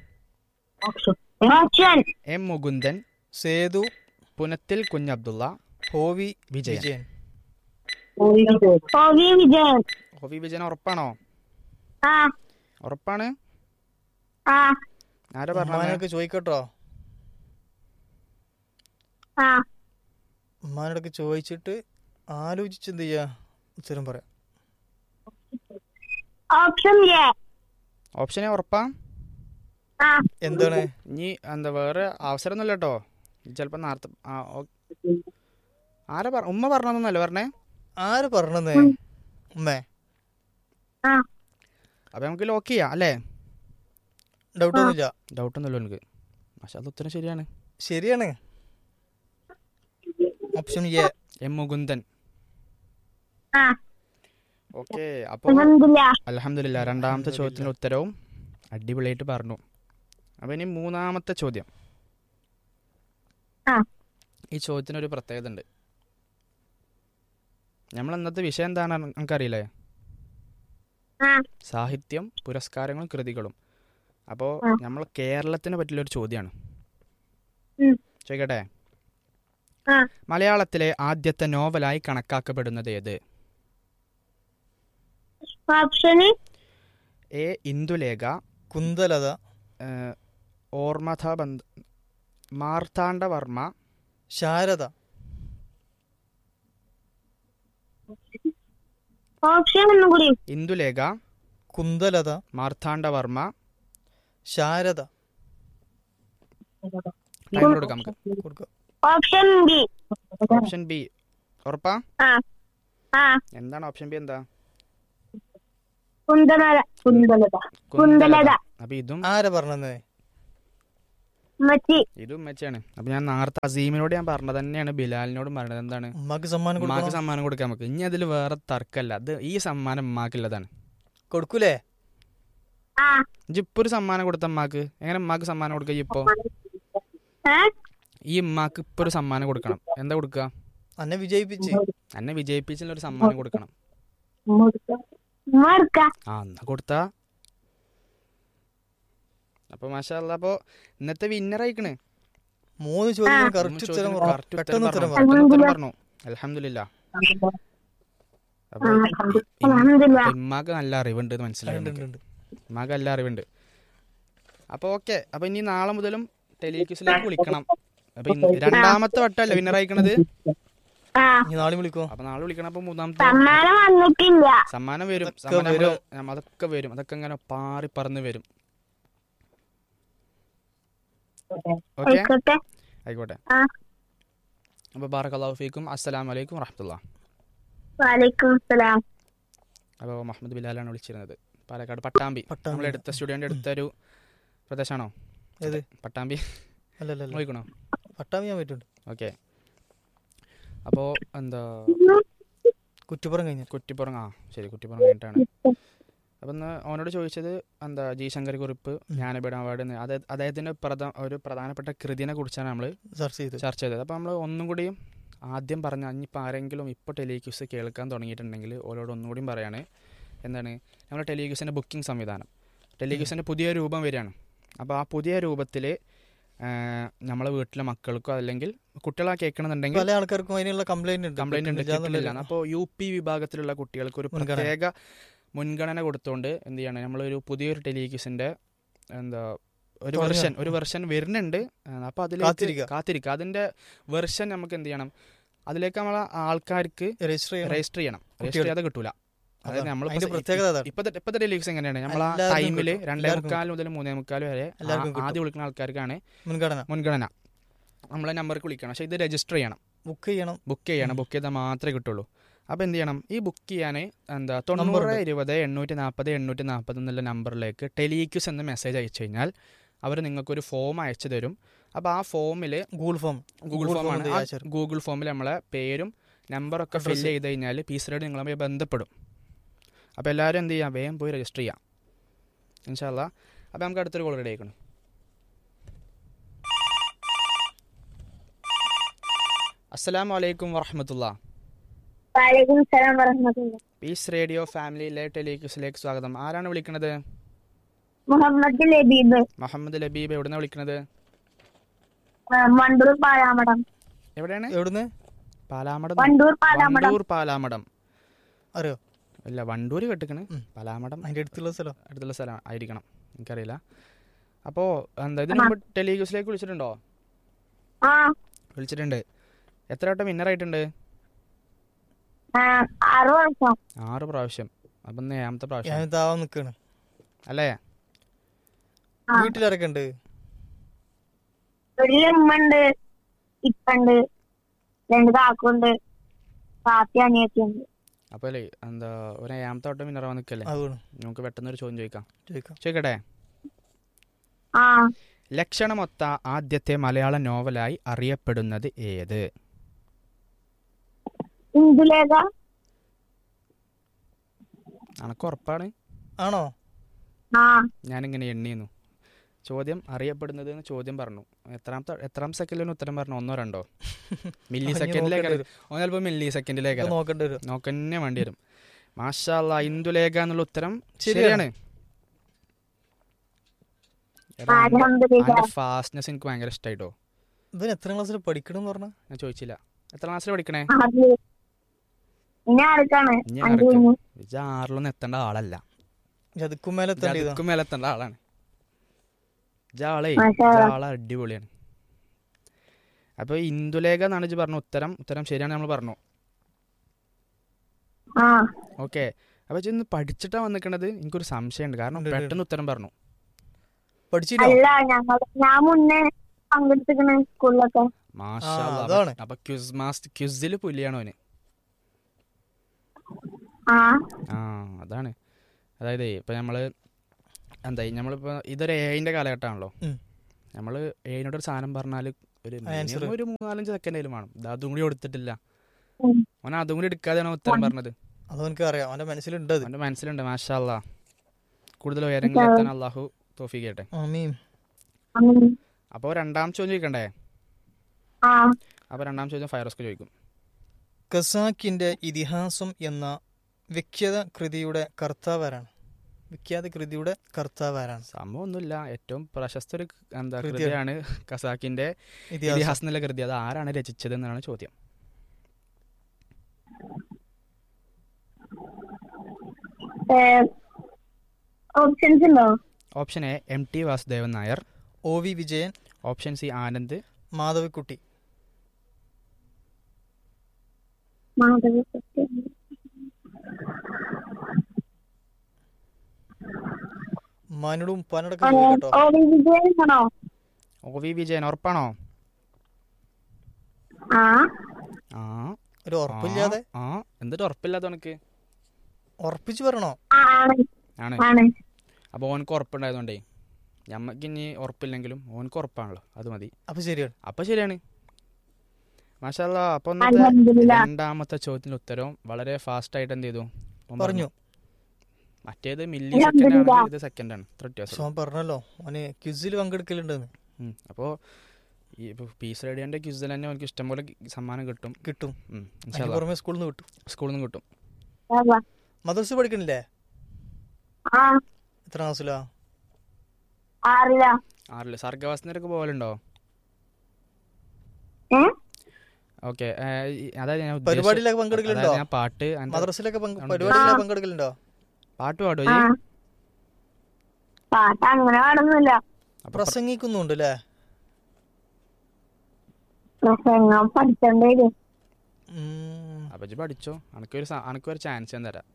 option M Mukundan Sethu Punathil Kunhabdulla O V Vijayan. Vijayan O V Vijayan O V Vijayan ഉറപ്പാണോ ആ ഉറപ്പാണ് ആ ആരാ പറഞ്ഞത് ഉമ്മാനോടൊക്കെ ചോദിക്കട്ടോ ആ ഉമ്മാനോടൊക്കെ ചോദിച്ചിട്ട് ആലോചിച്ച് എന്ത് ചെയ്യാ ഉത്തരം പറയാം ഓപ്ഷൻ എ ഓപ്ഷനെ ഉറപ്പാ ആ എന്താണ് ഇനി എന്താ വേറെ അവസരമൊന്നുമില്ല കേട്ടോ ചിലപ്പോൾ നേരത്തെ ആ ഓ- ആരാ പറ ഉമ്മ പറഞ്ഞതൊന്നല്ലേ പറഞ്ഞേ ആര് പറഞ്ഞെന്നേ ഉമ്മേ ആ അപ്പം നമുക്ക് ലോക്ക് ചെയ്യാം അല്ലേ ഡൗട്ട് ഒന്നുമില്ല ഡൗട്ടൊന്നുമില്ല എനിക്ക് പക്ഷെ അത് ഉത്തരം ശരിയാണ് ശരിയാണ് ഓപ്ഷൻ എ എം മുകുന്ദൻ ആ ഓക്കെ അപ്പോൾ അൽഹംദുലില്ലാ അലഹമില്ല രണ്ടാമത്തെ ചോദ്യത്തിൻ്റെ ഉത്തരവും അടിപൊളിയായിട്ട് പറഞ്ഞു അപ്പോൾ ഇനി മൂന്നാമത്തെ ചോദ്യം ആ ഈ ചോദ്യത്തിനൊരു പ്രത്യേകത ഉണ്ട് നമ്മൾ ഇന്നത്തെ വിഷയം എന്താണ് നമുക്കറിയില്ലേ ആ സാഹിത്യം പുരസ്കാരങ്ങളും കൃതികളും അപ്പോൾ ആ. നമ്മൾ കേരളത്തിന് പറ്റിയൊരു ചോദ്യമാണ് ഉം. ചോദിക്കട്ടെ ആ മലയാളത്തിലെ ആദ്യത്തെ നോവലായി കണക്കാക്കപ്പെടുന്നത് ഏത് ഓപ്ഷന് എ ഇന്ദുലേഖ കുന്തലത ഏഹ്, ഓർമ്മഥ ബന്ധ മാർത്താണ്ഡവർമ്മ ശാരദ ഓപ്ഷൻ ഒന്നുകൂടി ഇന്ദുലേഖ കുന്തലത മാർത്താണ്ഡവർമ്മ ശാരദ ടൈം കൊടുക്കാം നമുക്ക് കൊടുക്കുക ഓപ്ഷൻ ബി ഓപ്ഷൻ ബി ഉറപ്പാ ആ ആ എന്താണ് ഓപ്ഷൻ ബി എന്താ കുന്തലത കുന്തലത കുന്തലത അപ്പൊ ഇതും ആരാ പറഞ്ഞെന്നേ മച്ചി ഇതും ഉമ്മച്ചാണ് അപ്പൊ ഞാൻ നേരത്തെ അസീമിനോട് ഞാൻ പറഞ്ഞത് തന്നെയാണ് ബിലാലിനോടും പറഞ്ഞത് എന്താണ് ഉമ്മാക്ക് സമ്മാനം ഉമ്മാക്ക് കൊടുക്കണം സമ്മാനം കൊടുക്കാൻ നമുക്ക് ഇനി അതിൽ വേറെ തർക്കമല്ല അത് ഈ സമ്മാനം ഉമ്മാക്കുള്ളതാണ് കൊടുക്കൂലേ ആ ഇജ്ജ് ഇപ്പൊ ഒരു സമ്മാനം കൊടുത്ത ഉമ്മാക്ക് എങ്ങനെ ഉമ്മാക്ക് സമ്മാനം കൊടുക്കുക ഇപ്പൊ ഏ ഈ ഉമ്മാക്ക് ഇപ്പൊ ഒരു സമ്മാനം കൊടുക്കണം എന്താ കൊടുക്കുക അന്നെ വിജയിപ്പിച്ച് എന്നെ വിജയിപ്പിച്ചുള്ള ഒരു സമ്മാനം കൊടുക്കണം ഉമ്മ ആ എന്നാ കൊടുത്താ അപ്പൊ മാഷല്ല അപ്പൊ ഇന്നത്തെ വിന്നർ ആയിക്കണ് മൂന്ന് ചോദ്യം മൂന്ന് കറക്റ്റ് ഉത്തരം ചോദ്യത്തിന് പറഞ്ഞു correct പെട്ടെന്ന് ഉത്തരം പറഞ്ഞു. പറഞ്ഞു പെട്ടെന്ന് ഉത്തരം പറഞ്ഞു അലഹമില്ല അപ്പൊ അൽഹംദുലില്ലാ അപ്പൊ ഇമ്മാക്ക് നല്ല അറിവുണ്ട് എന്ന് മനസ്സിലായി ഉണ്ട്, നമുക്ക്. ഉണ്ട്, ഉണ്ട്. ഉമ്മാക്ക് നല്ല അറിവുണ്ട് അപ്പോൾ ഓക്കെ അപ്പോൾ ഇനി നാളെ മുതലും ടെലിക്യൂസിലേക്ക് വിളിക്കണം അപ്പൊ ഇന്ന് രണ്ടാമത്തെ വട്ടമല്ലേ വിന്നർ അയക്കണത് ആ ഇനി നാളെ വിളിക്കോ അപ്പൊ നാളെ വിളിക്കണം അപ്പൊ മൂന്നാമത്തെ സമ്മാനം വന്നിട്ടില്ല സമ്മാനം വരും അതൊക്കെ സമ്മാനം വരും. നമ്മള് നമ്മ- അതൊക്കെ വരും അതൊക്കെ ഇങ്ങനെ പാറി പറന്ന് വരും ഓക്കെ ആയിക്കോട്ടെ ആയിക്കോട്ടെ ആ അപ്പൊ ബാറക്കല്ലാഹു ഫീക്കും അസ്സലാമു അലൈക്കും വറഹമത്തുള്ള വാലേക്കും സലാം അപ്പോൾ മുഹമ്മദ് ബിലാലാണ് വിളിച്ചിരുന്നത് പാലക്കാട് പട്ടാമ്പി പട്ടാമ്പി. നമ്മൾ എടുത്ത സ്റ്റുഡിയോന്റെ അടുത്തൊരു പ്രദേശമാണോ ഏത് പട്ടാമ്പി അല്ലല്ല നോക്കണോ പട്ടാമ്പി ഞാൻ പറ്റുണ്ട് ഓക്കെ അപ്പോൾ എന്താ കുറ്റിപ്പുറം കഴിഞ്ഞ കുറ്റിപ്പുറം ആ ശരി കുറ്റിപ്പുറം കഴിഞ്ഞിട്ടാണ് അപ്പം ഇന്ന് അവനോട് ചോദിച്ചത് എന്താ ജി ശങ്കർ കുറിപ്പ് ജ്ഞാനപീഠ അവാർഡ് എന്ന് അതായത് അദ്ദേഹത്തിൻ്റെ പ്രധാ ഒരു പ്രധാനപ്പെട്ട കൃതിനെ കുറിച്ചാണ് നമ്മൾ ചർച്ച ചെയ്ത് ചർച്ച ചെയ്തത് അപ്പോൾ നമ്മൾ ഒന്നും കൂടിയും ആദ്യം പറഞ്ഞ ഇനിയിപ്പോൾ ആരെങ്കിലും ഇപ്പോൾ ടെലിക്യൂസ് കേൾക്കാൻ തുടങ്ങിയിട്ടുണ്ടെങ്കിൽ ഓരോട് ഒന്നുകൂടിയും പറയാണ് എന്താണ് നമ്മുടെ ടെലിക്യൂസിൻ്റെ ബുക്കിംഗ് സംവിധാനം ടെലിക്യൂസിൻ്റെ പുതിയ രൂപം വരികയാണ് അപ്പോൾ ആ പുതിയ രൂപത്തിൽ നമ്മളെ വീട്ടിലെ മക്കൾക്കോ അല്ലെങ്കിൽ കുട്ടികളെ കേൾക്കണമെന്നുണ്ടെങ്കിൽ പല ആൾക്കാർക്കും അതിനുള്ള കംപ്ലൈന്റ് ഉണ്ട് കംപ്ലൈന്റ് ഉണ്ട് കിട്ടുന്നില്ല കിട്ടുന്നില്ല എന്നുള്ളത്. അപ്പോൾ യു പി വിഭാഗത്തിലുള്ള കുട്ടികൾക്ക് ഒരു മുൻഗണന. പ്രത്യേക മുൻഗണന കൊടുത്തുകൊണ്ട് എന്ത് ചെയ്യണം നമ്മളൊരു പുതിയൊരു ടെലിവിഷന്റെ എന്താ ഒരു തുടങ്ങാം. വെർഷൻ ഒരു വെർഷൻ വരുന്നുണ്ട് അപ്പോൾ അതിലേക്ക് കാത്തിരിക്കുക. കാത്തിരിക്കുക അതിന്റെ വെർഷൻ നമുക്ക് എന്ത് ചെയ്യണം അതിലേക്ക് നമ്മളെ ആൾക്കാർക്ക് രജിസ്റ്റർ ചെയ്യണം രജിസ്റ്റർ ചെയ്യണം രജിസ്റ്റർ കുട്ടികൾ. ചെയ്യാതെ കിട്ടൂല അതായത് അതാണ്. നമ്മൾ അതിന്റെ പ്രത്യേകത അതാണ് ഇപ്പത്തെ ഇപ്പത്തെ ടെലിവിഷൻ എങ്ങനെയാണ് നമ്മൾ ആ എല്ലാവർക്കും ടൈമിൽ കിട്ടും. രണ്ടേ എല്ലാവർക്കും മുക്കാൽ മുതൽ മൂന്നേ മുക്കാൽ വരെ എല്ലാവർക്കും ആ- കിട്ടും. ആദ്യം വിളിക്കുന്ന ആൾക്കാർക്കാണ് മുൻഗണന മുൻഗണന നമ്മളെ നമ്പർക്ക് വിളിക്കണം പക്ഷേ ഇത് രജിസ്റ്റർ ചെയ്യണം ബുക്ക് ചെയ്യണം ബുക്ക് ചെയ്യണം ബുക്ക് ചെയ്താൽ മാത്രമേ കിട്ടുള്ളൂ അപ്പോൾ എന്ത് ചെയ്യണം ഈ ബുക്ക് ചെയ്യാൻ എന്താ Number തൊണ്ണൂറ് ഉണ്ട്. ഇരുപത് എണ്ണൂറ്റി നാൽപ്പത് എണ്ണൂറ്റി നാൽപ്പത് എന്നുള്ള നമ്പറിലേക്ക് ടെലിക്യൂസ് എന്ന മെസ്സേജ് അയച്ചു കഴിഞ്ഞാൽ അവർ നിങ്ങൾക്കൊരു ഫോം അയച്ചു തരും അപ്പോൾ ആ ഫോമിൽ ഗൂഗിൾ ഫോം ഗൂഗിൾ Google ഫോമാണ് form ആ അയച്ചു തരും. ഗൂഗിൾ ഫോമിൽ നമ്മളെ പേരും നമ്പറൊക്കെ Address. ഫില്ല് ചെയ്ത് കഴിഞ്ഞാൽ പീസ് റേഡ് നിങ്ങളുമായി ബന്ധപ്പെടും അപ്പോൾ എല്ലാവരും എന്ത് ചെയ്യാം വേഗം പോയി രജിസ്റ്റർ ചെയ്യാം ഇൻഷാല്ല അപ്പോൾ നമുക്ക് അടുത്തൊരു കോൾ റെഡി ആയിക്കണം അസ്സലാമു അലൈക്കും വറഹമത്തുള്ള വാലേക്കും സലാം വറഹ്മത്തുള്ള പീസ് റേഡിയോ ഫാമിലിയിലെ ടെലിക്യൂസിലേക്ക് സ്വാഗതം ആരാണ് വിളിക്കുന്നത് മുഹമ്മദ് ലബീബ് മുഹമ്മദ് ലബീബ് എവിടുന്ന വിളിക്കുന്നത് ആ, വണ്ടൂർ പാലാമടം എവിടെയാണ് എവിടുന്ന് പാലാമടം വണ്ടൂർ പാലാമടം വണ്ടൂർ പാലാമടം അറിയോ ഇല്ല വണ്ടൂർ കേട്ടിക്കണ് ഉം. പാലാമടം അതിന്റെ അടുത്തുള്ള സ്ഥലം അടുത്തുള്ള സ്ഥലം ആയിരിക്കണം എനിക്കറിയില്ല അപ്പോൾ എന്താ ഇതിന് മുമ്പ് ടെലിക്യൂസിലേക്ക് വിളിച്ചിട്ടുണ്ടോ ആ വിളിച്ചിട്ടുണ്ട് എത്ര വട്ടം വിന്നർ ആയിട്ടുണ്ട് ആ, ആറ് വർഷം ആറ് പ്രാവശ്യം അപ്പം ഇന്ന് ഏഴാമത്തെ പ്രാവശ്യം ഞാൻ ഇതാവാൻ നിക്കാണ് അല്ലേ ആ. വീട്ടിലിറക്കെ ഉണ്ട് ഒരു ഉമ്മണ്ട് ഇപ്പണ്ട് രണ്ട് കാക്കുണ്ട് കാത്തി അനിയത്തിയുണ്ട് അപ്പോൾ അല്ലേ എന്താ ഒരു ഏഴാമത്തെ വട്ടം വിന്നർ ആവാൻ നിൽക്കല്ലേ അതുകൊണ്ട് നമുക്ക് പെട്ടെന്ന് ഒരു ചോദ്യം ചോദിക്കാം ചോദിക്കാം ചോദിക്കട്ടെ ആ ലക്ഷണമൊത്ത ആദ്യത്തെ മലയാള നോവലായി അറിയപ്പെടുന്നത് ഏത് ഇന്ദുലേഖ അനക്ക് ഉറപ്പാണ് ആണോ ആ ഞാനിങ്ങനെ എണ്ണിയിരുന്നു ചോദ്യം അറിയപ്പെടുന്നത് എന്ന് ചോദ്യം പറഞ്ഞു എത്രാമത്തെ എത്രാം സെക്കൻഡിന് ഉത്തരം പറഞ്ഞു ഒന്നോ രണ്ടോ മില്ലി ഇനി സെക്കൻഡിലേക്ക് നോക്കേണ്ടി ഒന്ന് ചിലപ്പോൾ മില്ലി സെക്കൻഡിലേക്ക് ഇത് നോക്കേണ്ടി വരും നോക്കന്നെ വേണ്ടി വരും മാഷാല്ല ഇന്ദുലേഖ എന്നുള്ള ഉത്തരം ശരിയാണ്. ശരിയാണ് എടാ, അന്റെ- അൽഹംദുലില്ലാ അന്റെ ഫാസ്റ്റ്നെസ് എനിക്ക് ഭയങ്കര ഇഷ്ടമായിട്ടോ ഇവൻ എത്ര ക്ലാസ്സിൽ പഠിക്കണം എന്ന് പറഞ്ഞാ ഞാൻ ചോദിച്ചില്ല എത്ര ക്ലാസ്സിൽ പഠിക്കണേ അത് ഇനി ആർക്കാണ് ഇനി അഞ്ചു ആർക്ക്? കഴിഞ്ഞു ഇജ്ജ് ആറിലൊന്നും എത്തേണ്ട ആളല്ല ജതുക്കും മേലെ തണ്ടിയതാ ജതുക്കും മേലെ എത്തേണ്ട ആളാണ് ജാളേ മാഷാ അല്ലാ. ജാള അടിപൊളിയാണ് അപ്പൊ ഇന്ദുലേഖ എന്നാണ് ഇജ്ജ് പറഞ്ഞ ഉത്തരം ഉത്തരം ശരിയാണ് നമ്മൾ പറഞ്ഞു ആ ഓക്കെ അപ്പൊ ഇജ്ജ് ഇന്ന് പഠിച്ചിട്ടാ വന്നിക്കണത് എനിക്കൊരു സംശയമുണ്ട് കാരണം ഉണ്ട്, ഉണ്ട്. പെട്ടെന്ന് ഉത്തരം പറഞ്ഞു പഠിച്ചില്ലോ അല്ല ഞങ്ങൾ ഞാൻ മുന്നേ പങ്കെടുത്തിക്കണ സ്കൂളിലൊക്കെ മാഷാ ആ, അല്ലാ. അതാണ്. അപ്പൊ ക്യുസ് മാസ്റ്റർ ക്യുസിൽ പുലിയാണ് അവന് ആ ആ അതാണ് അതായത് ഇപ്പൊ നമ്മള് എന്താ നമ്മളിപ്പോ ഇതൊരു ഏഴിന്റെ കാലഘട്ടമാണല്ലോ ഉം. നമ്മള് ഏഴിനോട് ഒരു സാധനം പറഞ്ഞാല് ഒരു answer. minimum ഒരു മൂന്നാലഞ്ച് സെക്കൻഡേലും വേണം ഇത് അതും കൂടി കൊടുത്തിട്ടില്ല ഉം. അവൻ അതും കൂടി എടുക്കാതെയാണ് ഉത്തരം പറഞ്ഞത് അത് എനിക്ക് അറിയാം അവന്റെ മനസ്സിലുണ്ട് അത് അവന്റെ മനസ്സിലുണ്ട് മാഷാല്ല കൂടുതൽ ഉയരങ്ങളിലെത്താൻ അള്ളാഹു തോഫി കേട്ടെ ആമീൻ ഉം. അപ്പോൾ രണ്ടാം ചോദ്യം ചോദിക്കണ്ടേ ആ അപ്പോൾ രണ്ടാം ചോദ്യം ഫയറോസ്ക്ക് ചോദിക്കും ഖസാക്കിന്റെ ഇതിഹാസം എന്ന വിഖ്യാത കൃതിയുടെ കർത്താവാരാണ് വിഖ്യാത കൃതിയുടെ കർത്താവാരാണ് സംഭവം ഒന്നുമില്ല ഏറ്റവും പ്രശസ്ത ഒരു എന്താ കൃതിയാണ്. കൃതിയാണ് ഖസാക്കിന്റെ ഇതിഹാസം ഇതിഹാസം എന്നുള്ള കൃതി അത് ആരാണ് രചിച്ചത് എന്നാണ് ചോദ്യം ഓപ്ഷൻസ് ഉണ്ടോ option A M T Vasudevan Nair O V Vijayan option C Anand Madhavikutty Madhavi മാനോടും ഉപ്പാനോടൊക്കെ ചോദിക്കട്ടോ ഓ വിജയനാണോ ഒ വി വിജയൻ ഉറപ്പാണോ ആ ആ ഒരു ഉറപ്പില്ലാതെ ആ എന്നിട്ട് ഉറപ്പില്ലാത്ത ഉനക്ക് ഉറപ്പിച്ചു പറയണോ ആ, ആണ് ആണ് ആണ് അപ്പോൾ ഓനക്ക് ഉറപ്പുണ്ടായതുകൊണ്ടേ ഞമ്മക്ക് ഇനി ഉറപ്പില്ലെങ്കിലും ഓനക്ക് ഉറപ്പാണല്ലോ അത് മതി അപ്പൊ ശരിയാണ് അപ്പോൾ ശരിയാണ് മാഷാല്ല അപ്പോൾ ഇന്നത്തെ അൽഹംദുലില്ലാ. രണ്ടാമത്തെ ചോദ്യത്തിന് ഉത്തരവും വളരെ ഫാസ്റ്റ് ആയിട്ട് എന്ത് ചെയ്തു ഓൻ പറഞ്ഞു മറ്റേത് മില്ലി സെക്കൻഡ് അൽഹംദുലില്ലാ. ആണ് ഇത് സെക്കൻഡ് ആണ് ഇത്ര വ്യത്യാസം സോൻ പറഞ്ഞല്ലോ അവന് ക്വിസിൽ പങ്കെടുക്കലുണ്ടെന്ന് അപ്പോൾ ഈ ഇപ്പോൾ പീസ് റേഡിയോൻ്റെ ക്യൂസിൽ തന്നെ അവനക്ക് ഇഷ്ടംപോലെ സമ്മാനം കിട്ടും കിട്ടും ഉം, അതിന് ഇൻഷാ അല്ലാ. പുറമെ സ്കൂളിൽ നിന്ന് കിട്ടും സ്കൂളിൽ നിന്ന് കിട്ടും അതാ. മദ്രസ പഠിക്കണില്ലേ ആ എത്ര ക്ലാസ്സിലാ ആറില്ല ആറില് സർഗവാസത്തിനൊക്കെ പോകലുണ്ടോ ഏ ഓക്കെ അതായത് ഞാൻ ഉദ്ദേശിച്ച- പരിപാടിയിലൊക്കെ പങ്കെടുക്കലുണ്ടോ അതായത് ഞാൻ പാട്ട് അതിന്റെ മദ്രസയിലൊക്കെ പങ്ക്- ആണ് പരിപാടിയിലൊക്കെ പങ്കെടുക്കലുണ്ടോ പാട്ട് പാടോ ആ പാട്ട് അങ്ങനെ പാടുന്നില്ല അപ്പൊ പ്രസംഗിക്കുന്നുണ്ട് അല്ലേ പ്രസംഗം പഠിച്ചോണ്ടേ വരും. ഉം. അപ്പൊ ഇജ്ജ് പഠിച്ചോ അനക്കൊരു സ- അനക്കൊരു ചാൻസ് ഞാൻ തരാം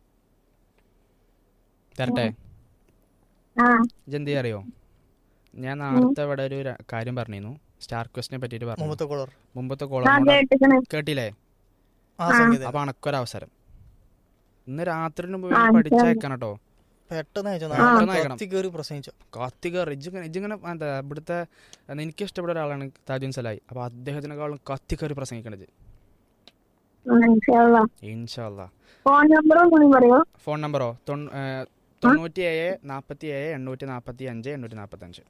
തരട്ടെ ആ ഇജ്ജ് എന്ത് അറിയോ ഞാൻ നേരത്തെ ഇവിടെ ഒരു ര- കാര്യം പറഞ്ഞിരുന്നു സ്റ്റാർ ക്വസ്റ്റിനെ പറ്റിയിട്ട് പറഞ്ഞു മുമ്പത്തെ കോളർ മുമ്പത്തെ ആ കോളം കേട്ടിക്കണ് കേട്ടില്ലേ ആ ആ. സംഗീതം അപ്പൊ അനക്കൊരവസരം ഇന്ന് രാത്രിന് മുമ്പ് ആ, പഠിച്ചയക്കണം കേട്ടോ പെട്ടെന്ന് അയച്ചോ ആ. പെട്ടെന്ന് അയക്കണം. കത്തി കയറി പ്രസംഗിച്ചോ കത്തിക ഇജ്ജിങ്ങനെ ഇജ്ജിങ്ങനെ എന്താ ഇവിടുത്തെ എന്താ എനിക്ക് ഇഷ്ടപ്പെട്ട ഒരാളാണ് താജുൻ സലായി അപ്പൊ അദ്ദേഹത്തിനെക്കാളും കത്തിക്കറി പ്രസംഗിക്കണത് മനസ്സിലാവുക ഇൻഷാല്ല ഫോൺ നമ്പർ ഒന്നും പറയോ ഫോൺ നമ്പറോ തൊണ്ണൂ- ഏ, തൊണ്ണൂറ്റി ഏഴ് നാൽപ്പത്തി ഏഴ് എണ്ണൂറ്റി നാൽപ്പത്തി അഞ്ച് എണ്ണൂറ്റി നാൽപ്പത്തി അഞ്ച്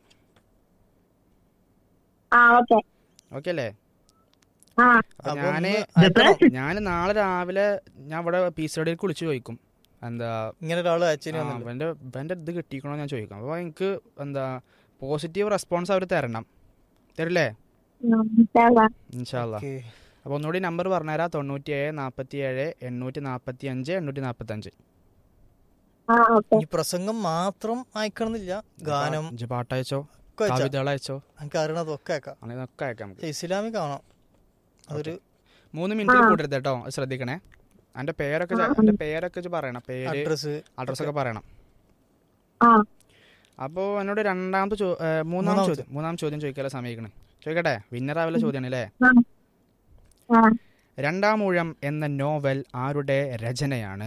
ആ ഓക്കെ ഓക്കെ അല്ലേ ആ അപ്പൊ അപ്പൊ ഞാന് ഒന്ന് അയക്കണം. ഞാൻ നാളെ രാവിലെ ഞാൻ ഇവിടെ പി സി ഡി കുളിച്ച് ചോദിക്കും എന്താ ഇങ്ങനെ ഒരാൾ അയച്ചതിന് ആ, വന്നല്ലോ എൻ്റെ എൻ്റെ ഇത് കിട്ടിക്കണോ ഞാൻ ചോദിക്കാം അപ്പോൾ എനിക്ക് എന്താ പോസിറ്റീവ് റെസ്പോൺസ് അവർ തരണം തരില്ലേ മനസ്സിലാവുക ഇൻഷാല്ല ഓക്കേ. അപ്പോൾ ഒന്നുകൂടി നമ്പർ പറഞ്ഞുതരാം തൊണ്ണൂറ്റി ഏഴ് നാൽപ്പത്തി ഏഴ് എണ്ണൂറ്റി നാൽപ്പത്തി അഞ്ച് എണ്ണൂറ്റി നാൽപ്പത്തി അഞ്ച് ആ ഓക്കെ ഈ പ്രസംഗം മാത്രം അയക്കണമെന്നില്ല ഗാനം ഇജ്ജ് പാട്ടയച്ചോ ഒക്കെ അയച്ചാ കവിതകൾ അയച്ചോ എനിക്ക് അറിയണതൊക്കെ അയക്കാം അങ്ങനെ ഒക്കെ അയക്കാം നമുക്ക് പക്ഷെ ഇസ്ലാമിക് ആണോ അതൊരു മൂന്ന് മിനിറ്റിൽ ആ. കൂട്ടരുത് കേട്ടോ അത് ശ്രദ്ധിക്കണേ എൻ്റെ പേരൊക്കെ ചെ- എൻ്റെ പേരൊക്കെ ഇജ്ജ് പറയണം പേര് അഡ്രസ് അഡ്രസ്സൊക്കെ പറയണം ആ അപ്പോൾ എന്നോട് രണ്ടാമത്തെ ചോ ഏ, മൂന്നാം മൂന്നാമത്തെ. ചോദ്യം മൂന്നാം ചോദ്യം ചോദിക്കാതെ സമയിക്കണേ ചോദിക്കട്ടെ വിന്നർ ആവില്ല ചോദ്യമാണ് അല്ലേ ആ ആ രണ്ടാം ഊഴം എന്ന നോവൽ ആരുടെ രചനയാണ്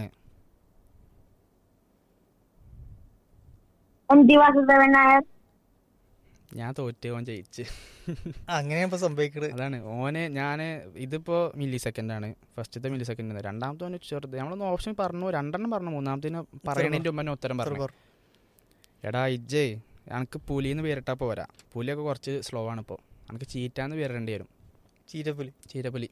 എം ടി വാസുദേവൻ നായർ ഞാൻ തോറ്റ് ഓൻ ജയിച്ച് അങ്ങനെയാ ഇപ്പൊ സംഭവിക്കണത് അതാണ് ഓന് ഞാൻ ഇതിപ്പോൾ മില്ലി സെക്കൻഡാണ് ഫസ്റ്റത്തെ മില്ലി സെക്കൻഡ് രണ്ടാമത്തെ ഓന് ചെറുത് നമ്മളൊന്ന് ഓപ്ഷൻ പറഞ്ഞു രണ്ടെണ്ണം പറഞ്ഞു മൂന്നാമത്തേന് പറയണതിൻ്റെ മുമ്പ് തന്നെ ഉത്തരം ഇത്ര പറഞ്ഞു പേർ. എടാ ഇജ്ജേ എനിക്ക് പുലിന്ന് പേരിട്ടാൽ പോരാ പുലിയൊക്കെ കുറച്ച് സ്ലോ ആണ് ഇപ്പോൾ എനിക്ക് ചീറ്റാന്ന് പേരിടേണ്ടി വരും ചീരപ്പുലി ചീരപ്പുലി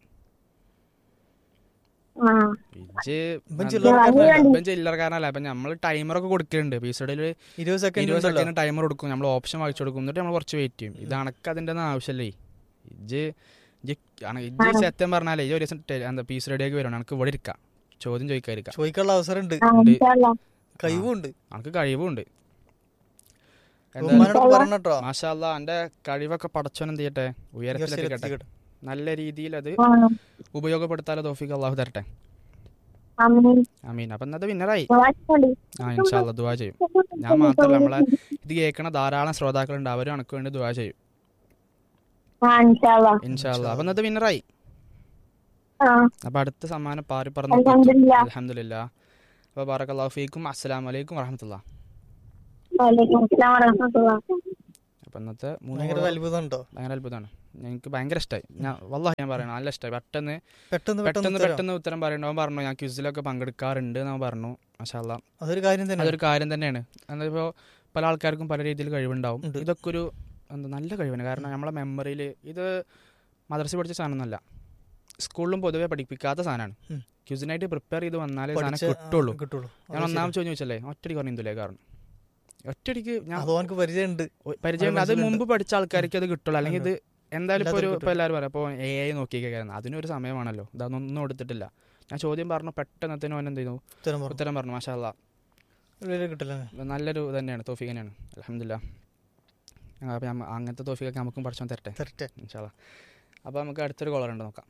ആ ഇജ്ജ് ഇവൻ എന്താ- ചില്ലറക്കാരനല്ല. ഇവൻ ചില്ലറക്കാരനല്ല അപ്പം നമ്മൾ ടൈമറൊക്കെ കൊടുക്കലുണ്ട് പീസഡിൽ ഇരുപത് സെക്കൻഡ് ഇരുപത് ഉണ്ടല്ലോ സെക്കൻഡ് ടൈമർ കൊടുക്കും നമ്മൾ ഓപ്ഷൻ വായിച്ചു കൊടുക്കും എന്നിട്ട് നമ്മൾ കുറച്ച് വെയിറ്റ് ചെയ്യും ഇത് അണക്ക് അതിൻ്റെ ഒന്നും ആവശ്യമല്ലേ ഇജ്ജ് ഇജ്ജ് അണ- ഇജ്ജ് സത്യം പറഞ്ഞാലേ ഈ ഒരു ദിവസം ടെ- എന്താ പീസ് റെഡിയാക്കി വരണം എനിക്ക് ഇവിടെ ഇരിക്കാം ചോദ്യം ചോദിക്കാതിരിക്കാം ചോദിക്കാനുള്ള അവസരം ഉണ്ട് ആ ഉണ്ട്. ഇൻഷാല്ലാ. കഴിവുണ്ട് എനിക്ക് കഴിവുണ്ട് എന്താ ബഹുമാനോട് പറഞ്ഞോ മാഷാല്ല എൻ്റെ കഴിവൊക്കെ പടച്ചോൻ എന്ത് ചെയ്യട്ടെ ഉയരത്തിലെത്തിക്കട്ടെ എത്തിക്കട്ടെ. നല്ല രീതിയിൽ അത് ആ ഉപയോഗപ്പെടുത്താലോ തോഫിക്ക് അള്ളാഹു തരട്ടെ അമീൻ അമീൻ അപ്പം ഇന്നത്തെ വിന്നറായി വായിച്ചോളി. ആ ഇൻഷാല്ല ദുവാ ചെയ്യും ഞാൻ മാത്രമല്ല നമ്മളെ ഇത് കേൾക്കണ ധാരാളം ശ്രോതാക്കളുണ്ട് അവരും എനിക്ക് വേണ്ടി ദുവാ ചെയ്യും ആ ഇൻഷാല്ലാ. ഇൻഷാല്ല അപ്പം ഇന്നത്തെ വിന്നറായി ആ അപ്പോൾ അടുത്ത സമ്മാനം പാറി പറന്നു അൽഹംദുലില്ലാ. അലഹമില്ല അപ്പോൾ ബാറക്കല്ലാഹു ഫീക്കും അസ്സലാമു അലൈക്കും വറഹമത്തുള്ള വലൈക്കും അസ്സലാം വറഹ്മത്തുള്ളാഹി. അപ്പോൾ ഇന്നത്തെ മൂന്ന് ഭയങ്കര കോള് അത്ഭുതം ഉണ്ടോ ഭയങ്കര അത്ഭുതമാണ് എനിക്ക് ഭയങ്കര ഇഷ്ടമായി ഞാൻ വല്ലാഹി ഞാൻ പറയണം നല്ല ഇഷ്ടമായി പെട്ടെന്ന് പെട്ടെന്ന് പെട്ടെന്ന് പെട്ടെന്ന് ഉത്തരം. പെട്ടെന്ന് ഉത്തരം പറയണോ അവൻ പറഞ്ഞു ഞാൻ ക്വിസിലൊക്കെ പങ്കെടുക്കാറുണ്ട് എന്ന് അവൻ പറഞ്ഞു മഷാല്ല അതൊരു കാര്യം തന്നെ അതൊരു കാര്യം തന്നെയാണ് എന്നിപ്പോൾ പല ആൾക്കാർക്കും പല രീതിയിൽ കഴിവുണ്ടാവും ഉണ്ട്. ഇതൊക്കെ ഒരു എന്താ നല്ല കഴിവാണ് കാരണം നമ്മളെ മെമ്മറിയിൽ ഇത് മദ്രസ പഠിച്ച സാധനമൊന്നുമല്ല സ്കൂളിലും പൊതുവെ പഠിപ്പിക്കാത്ത സാധനമാണ് ഉം. ക്യൂസിനായിട്ട് പ്രിപ്പയർ ചെയ്ത് വന്നാലേ സാധനം പഠിച്ച- കിട്ടുള്ളൂ ആ, കിട്ടുള്ളൂ ഞാൻ ഒന്നാമത് ചോദ്യം ചോദിച്ചല്ലേ ഒറ്റടിക്ക് പറഞ്ഞില്ലേ കാരണം ഒറ്റടിക്ക് ഞാൻ അത് അവനക്ക് പരിചയമുണ്ട് ഒ- പരിചയം അത് മനസ്സിലുണ്ട്. മുമ്പ് പഠിച്ച ആൾക്കാർക്ക് അത് കിട്ടുള്ളൂ അല്ലെങ്കിൽ ഇത് എന്തായാലും ഇപ്പോൾ ഒരു എല്ലാത്തിനും ഇപ്പോൾ എല്ലാവരും പറയാം അപ്പോൾ എ ഐ നോക്കിയേക്കായിരുന്നു അതിനൊരു സമയമാണല്ലോ ഇതൊന്നും എടുത്തിട്ടില്ല ഞാൻ ചോദ്യം പറഞ്ഞു പെട്ടെന്നത്തിന് അവൻ എന്ത് ചെയ്തു ഉത്തരം പറഞ്ഞു ഉത്തരം പറഞ്ഞു മാഷാ അല്ലാ വലിയ കിട്ടില്ല നല്ലൊരു തന്നെയാണ് തോഫിക് തന്നെയാണ് അലഹമില്ല അപ്പോൾ അങ്ങനത്തെ തോഫിക്കൊക്കെ നമുക്കും പഠിച്ചോ തരട്ടെ തരട്ടെ ഇൻഷാല്ല അപ്പോൾ നമുക്ക് അടുത്തൊരു കോളർ ഉണ്ട് നോക്കാം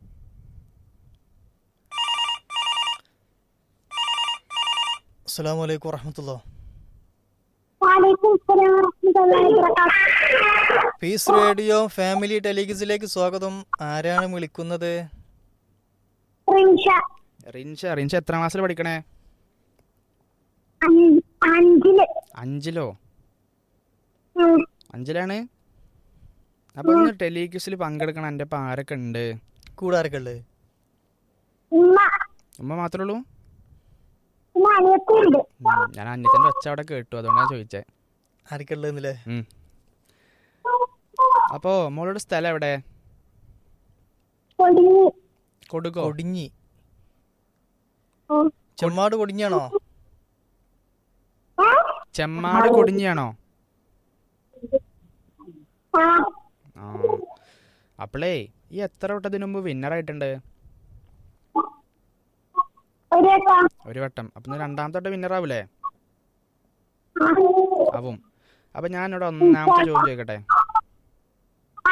അസ്സാം വലൈക്കും വറഹമത്തുള്ള വാലൈക്കും അസ്സലാം വറഹ്മത്തുള്ളാഹി വബറകാതുഹു പീസ് റേഡിയോ ഫാമിലി ടെലിഗസിലേക്ക് സ്വാഗതം ആരാണ് വിളിക്കുന്നത് റിൻഷ റിൻഷ റിൻഷ എത്ര ക്ലാസ്സിൽ പഠിക്കണേ അഞ്ച്- അഞ്ചില് അഞ്ചിലോ ഉം. അഞ്ചിലാണ് അപ്പോൾ ഇന്ന് ടെലിക്യൂസിൽ പങ്കെടുക്കണം എൻ്റെ ഇപ്പം ആരൊക്കെ ഉണ്ട് കൂടാരൊക്കെ ഉള്ളത് ഉമ്മ ഉമ്മ മാത്രമേ ഉള്ളൂ പിന്നെ അനിയത്തിയുണ്ട് ഉം, ഞാൻ അന്യത്തിൻ്റെ ഒച്ച അവിടെ കേട്ടു അതുകൊണ്ടാണ് ചോദിച്ചത് ആരൊക്കെ ഉള്ളതെന്നില്ലേ അപ്പോൾ മോളുടെ സ്ഥലം എവിടെ കൊടിഞ്ഞി കൊടുക്കോ കൊടിഞ്ഞി ഉം. ചെമ്മാട് കൊടിഞ്ഞാണോ ഏ? ചെമ്മാട് കൊടിഞ്ഞിയാണോ ആ ആ അപ്പളേ ഈ എത്ര വട്ടത്തിന് മുമ്പ് വിന്നറായിട്ടുണ്ട് ഒരു വട്ടം ഒരു വട്ടം അപ്പം ഇന്ന് രണ്ടാമത്തെ വട്ടം വിന്നർ ആവൂലേ ആ. ആവും അപ്പം ഞാനിവിടെ ഒന്നാമത്തെ ചോദ്യം ചോദിക്കട്ടെ ആ.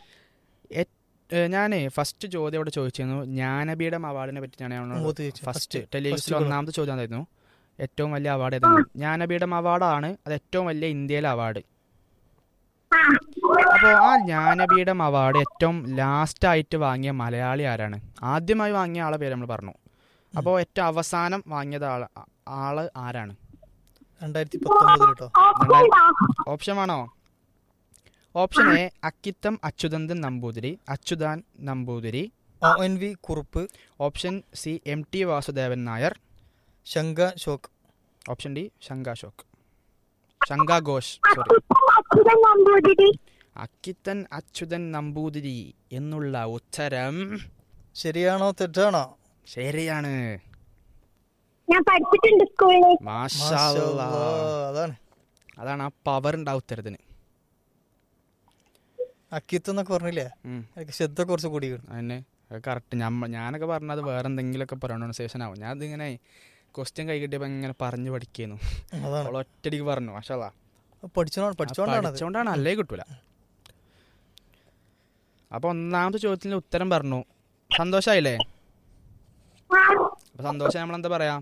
ഞാൻ ഫസ്റ്റ് ചോദ്യം ഇവിടെ ചോദിച്ചിരുന്നു ജ്ഞാനപീഠം അവാർഡിനെ പറ്റിയാണ് മൂത്ത് ചോദിച്ചു. ഫസ്റ്റ് First- ടെലിവിഷനിൽ first ഒന്നാമത്തെ ചോദ്യം എന്തായിരുന്നു ഏറ്റവും വലിയ അവാർഡ് ഏതാണ് ജ്ഞാനപീഠം അവാർഡാണ് അത് ഏറ്റവും വലിയ ഇന്ത്യയിലെ അവാർഡ് ആ. അപ്പോൾ ആ ജ്ഞാനപീഠം അവാർഡ് ഏറ്റവും ലാസ്റ്റ് ആയിട്ട് വാങ്ങിയ മലയാളി ആരാണ് ആദ്യമായി വാങ്ങിയ ആളെ പേര് നമ്മൾ പറഞ്ഞു അപ്പോൾ ഏറ്റവും അവസാനം വാങ്ങിയത് ആള് ആള് ആരാണ് രണ്ടായിരത്തി പത്തൊമ്പതിൽ കേട്ടോ ഓപ്ഷൻ ഉണ്ടോ? ഓപ്ഷൻ ആണോ option A Akkitham Achyuthan Namboothiri Achyuthan Namboothiri O N V Kurup option C M T Vasudevan Nair Shankha Ghosh option D Shankha Ghosh Shankha Ghosh sorry Achyuthan Namboothiri Akkitham Achyuthan Namboothiri എന്നുള്ള ഉത്തരം ശരിയാണോ തെറ്റാണോ ശരിയാണ് ഞാൻ പഠിച്ചിട്ടുണ്ട് സ്കൂളിൽ മാഷാ മാഷാ അല്ലാ. അല്ലാ, അതാണ് അതാണ് ആ പവർ ഉണ്ടാവും ഉത്തരത്തിന് അക്കിത്ത് എന്നൊക്കെ പറഞ്ഞില്ലേ ഉം. എനിക്ക് ശ്രദ്ധ കുറച്ച് കൂടി അതിന് കറക്റ്റ് ഞമ്മ ഞാനൊക്കെ പറഞ്ഞത് വേറെ എന്തെങ്കിലുമൊക്കെ പ്രൊണൗൺസിയേഷൻ ആവും ഞാൻ ഇതിങ്ങനെ ക്വസ്റ്റ്യൻ കൈ കിട്ടിയപ്പോൾ ഇങ്ങനെ പറഞ്ഞു പഠിക്കുന്നു അതാണ് അവൾ ഒറ്റടിക്ക് പറഞ്ഞു മാഷാ പഠിച്ചോ പഠിച്ചോണ്ടാണ് അത് പഠിച്ചോണ്ടാണ് അല്ലേ കിട്ടൂല അപ്പൊ ഒന്നാമത്തെ ചോദ്യത്തിന് ഉത്തരം പറഞ്ഞു സന്തോഷായില്ലേ ആ. അപ്പൊ സന്തോഷം നമ്മൾ എന്താ പറയാ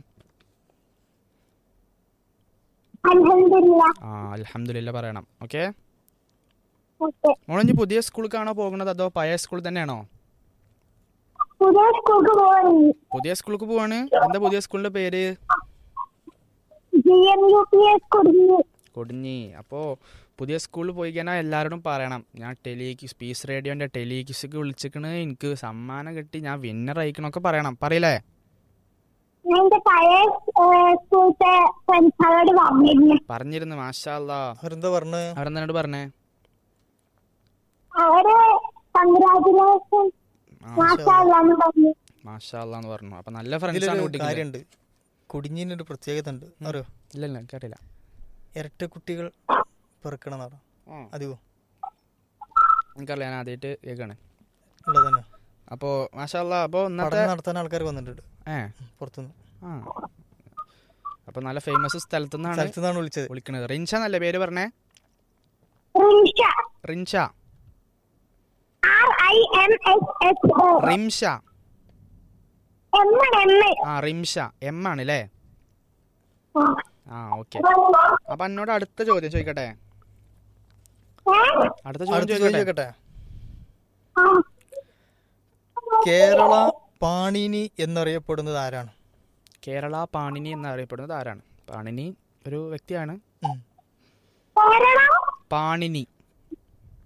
അൽഹംദുലില്ലാ ആ അലഹമില്ല പറയണം ഓക്കെ ഓക്കെ മോളിഞ്ഞ് പുതിയ സ്കൂളിലേക്കാണോ പോകുന്നത് അതോ പഴയ സ്കൂൾ തന്നെയാണോ പുതിയ സ്കൂൾക്ക് പോകുന്നു പുതിയ സ്കൂൾക്ക് പോവാണ് എന്താ പുതിയ സ്കൂളിന്റെ പേര് G M U P S കൊടുങ്ങി കൊടിഞ്ഞി അപ്പോൾ പുതിയ സ്കൂളിൽ പോയി കഴിഞ്ഞാൽ എല്ലാവരോടും പറയണം ഞാൻ ടെലിക്യൂസ് പീസ് റേഡിയോൻ്റെ ടെലിക്യൂസിക്ക് വിളിച്ചിക്കണ് എനിക്ക് സമ്മാനം കിട്ടി ഞാൻ വിന്നർ അയക്കണമൊക്കെ പറയണം പറയില്ലേ ഞാൻ എന്റെ പഴയ ഏഹ്, സ്കൂളത്തെ ഫ്രണ്ട്സുകളോട് പറഞ്ഞിരുന്നു പറഞ്ഞിരുന്നു മാഷാല്ലാ അവരെന്താ പറഞ്ഞ് അവരെന്താണ്ട് പറഞ്ഞേ അവര് കൺഗ്രാജുലേഷൻ മാഷാല്ലാന്ന് പറഞ്ഞു മാഷാല്ലാന്ന് പറഞ്ഞു അപ്പൊ നല്ല ഫ്രണ്ട്സ് ആണ് ഇതിലൊരു കുട്ടിക്ക് കാര്യമുണ്ട് കൊടിഞ്ഞിനൊരു പ്രത്യേകത ഉണ്ട് അറിയോ ഇല്ല ഇല്ല കേട്ടില്ല ഇരട്ട കുട്ടികൾ പിറക്കണം എന്നാണ് അധികം എനിക്കറിയില്ല ഞാൻ ആദ്യമായിട്ട് കേൾക്കാണ് ഉള്ളത് തന്നെ അപ്പോൾ മാഷാല്ല അപ്പോൾ ഇന്നത്തെ പഠനം നടത്താൻ ആൾക്കാർ വന്നിട്ടുണ്ട് ഏ പുറത്തുനിന്ന് ആ അപ്പോൾ നല്ല ഫേമസ് സ്ഥലത്തു നിന്നാണ് സ്ഥലത്തു നിന്നാണ് വിളിച്ചത് വിളിക്കണത് റിൻഷ എന്നല്ലേ പേര് പറഞ്ഞേ Rinsha Rinsha R I M S S O Rimsha M M ആ റിംഷ എം ആണ് അല്ലേ ആ ഓക്കെ അപ്പൊ എന്നോട് അടുത്ത ചോദ്യം ചോദിക്കട്ടെ അടുത്ത ചോദ്യം അടുത്ത ചോദിക്കട്ടെ ചോദിക്കട്ടെ കേരള പാണിനി എന്നറിയപ്പെടുന്നത് ആരാണ് കേരള പാണിനി എന്നറിയപ്പെടുന്നത് ആരാണ് പാണിനി ഒരു വ്യക്തിയാണ് ഉം. കേരളം പാണിനി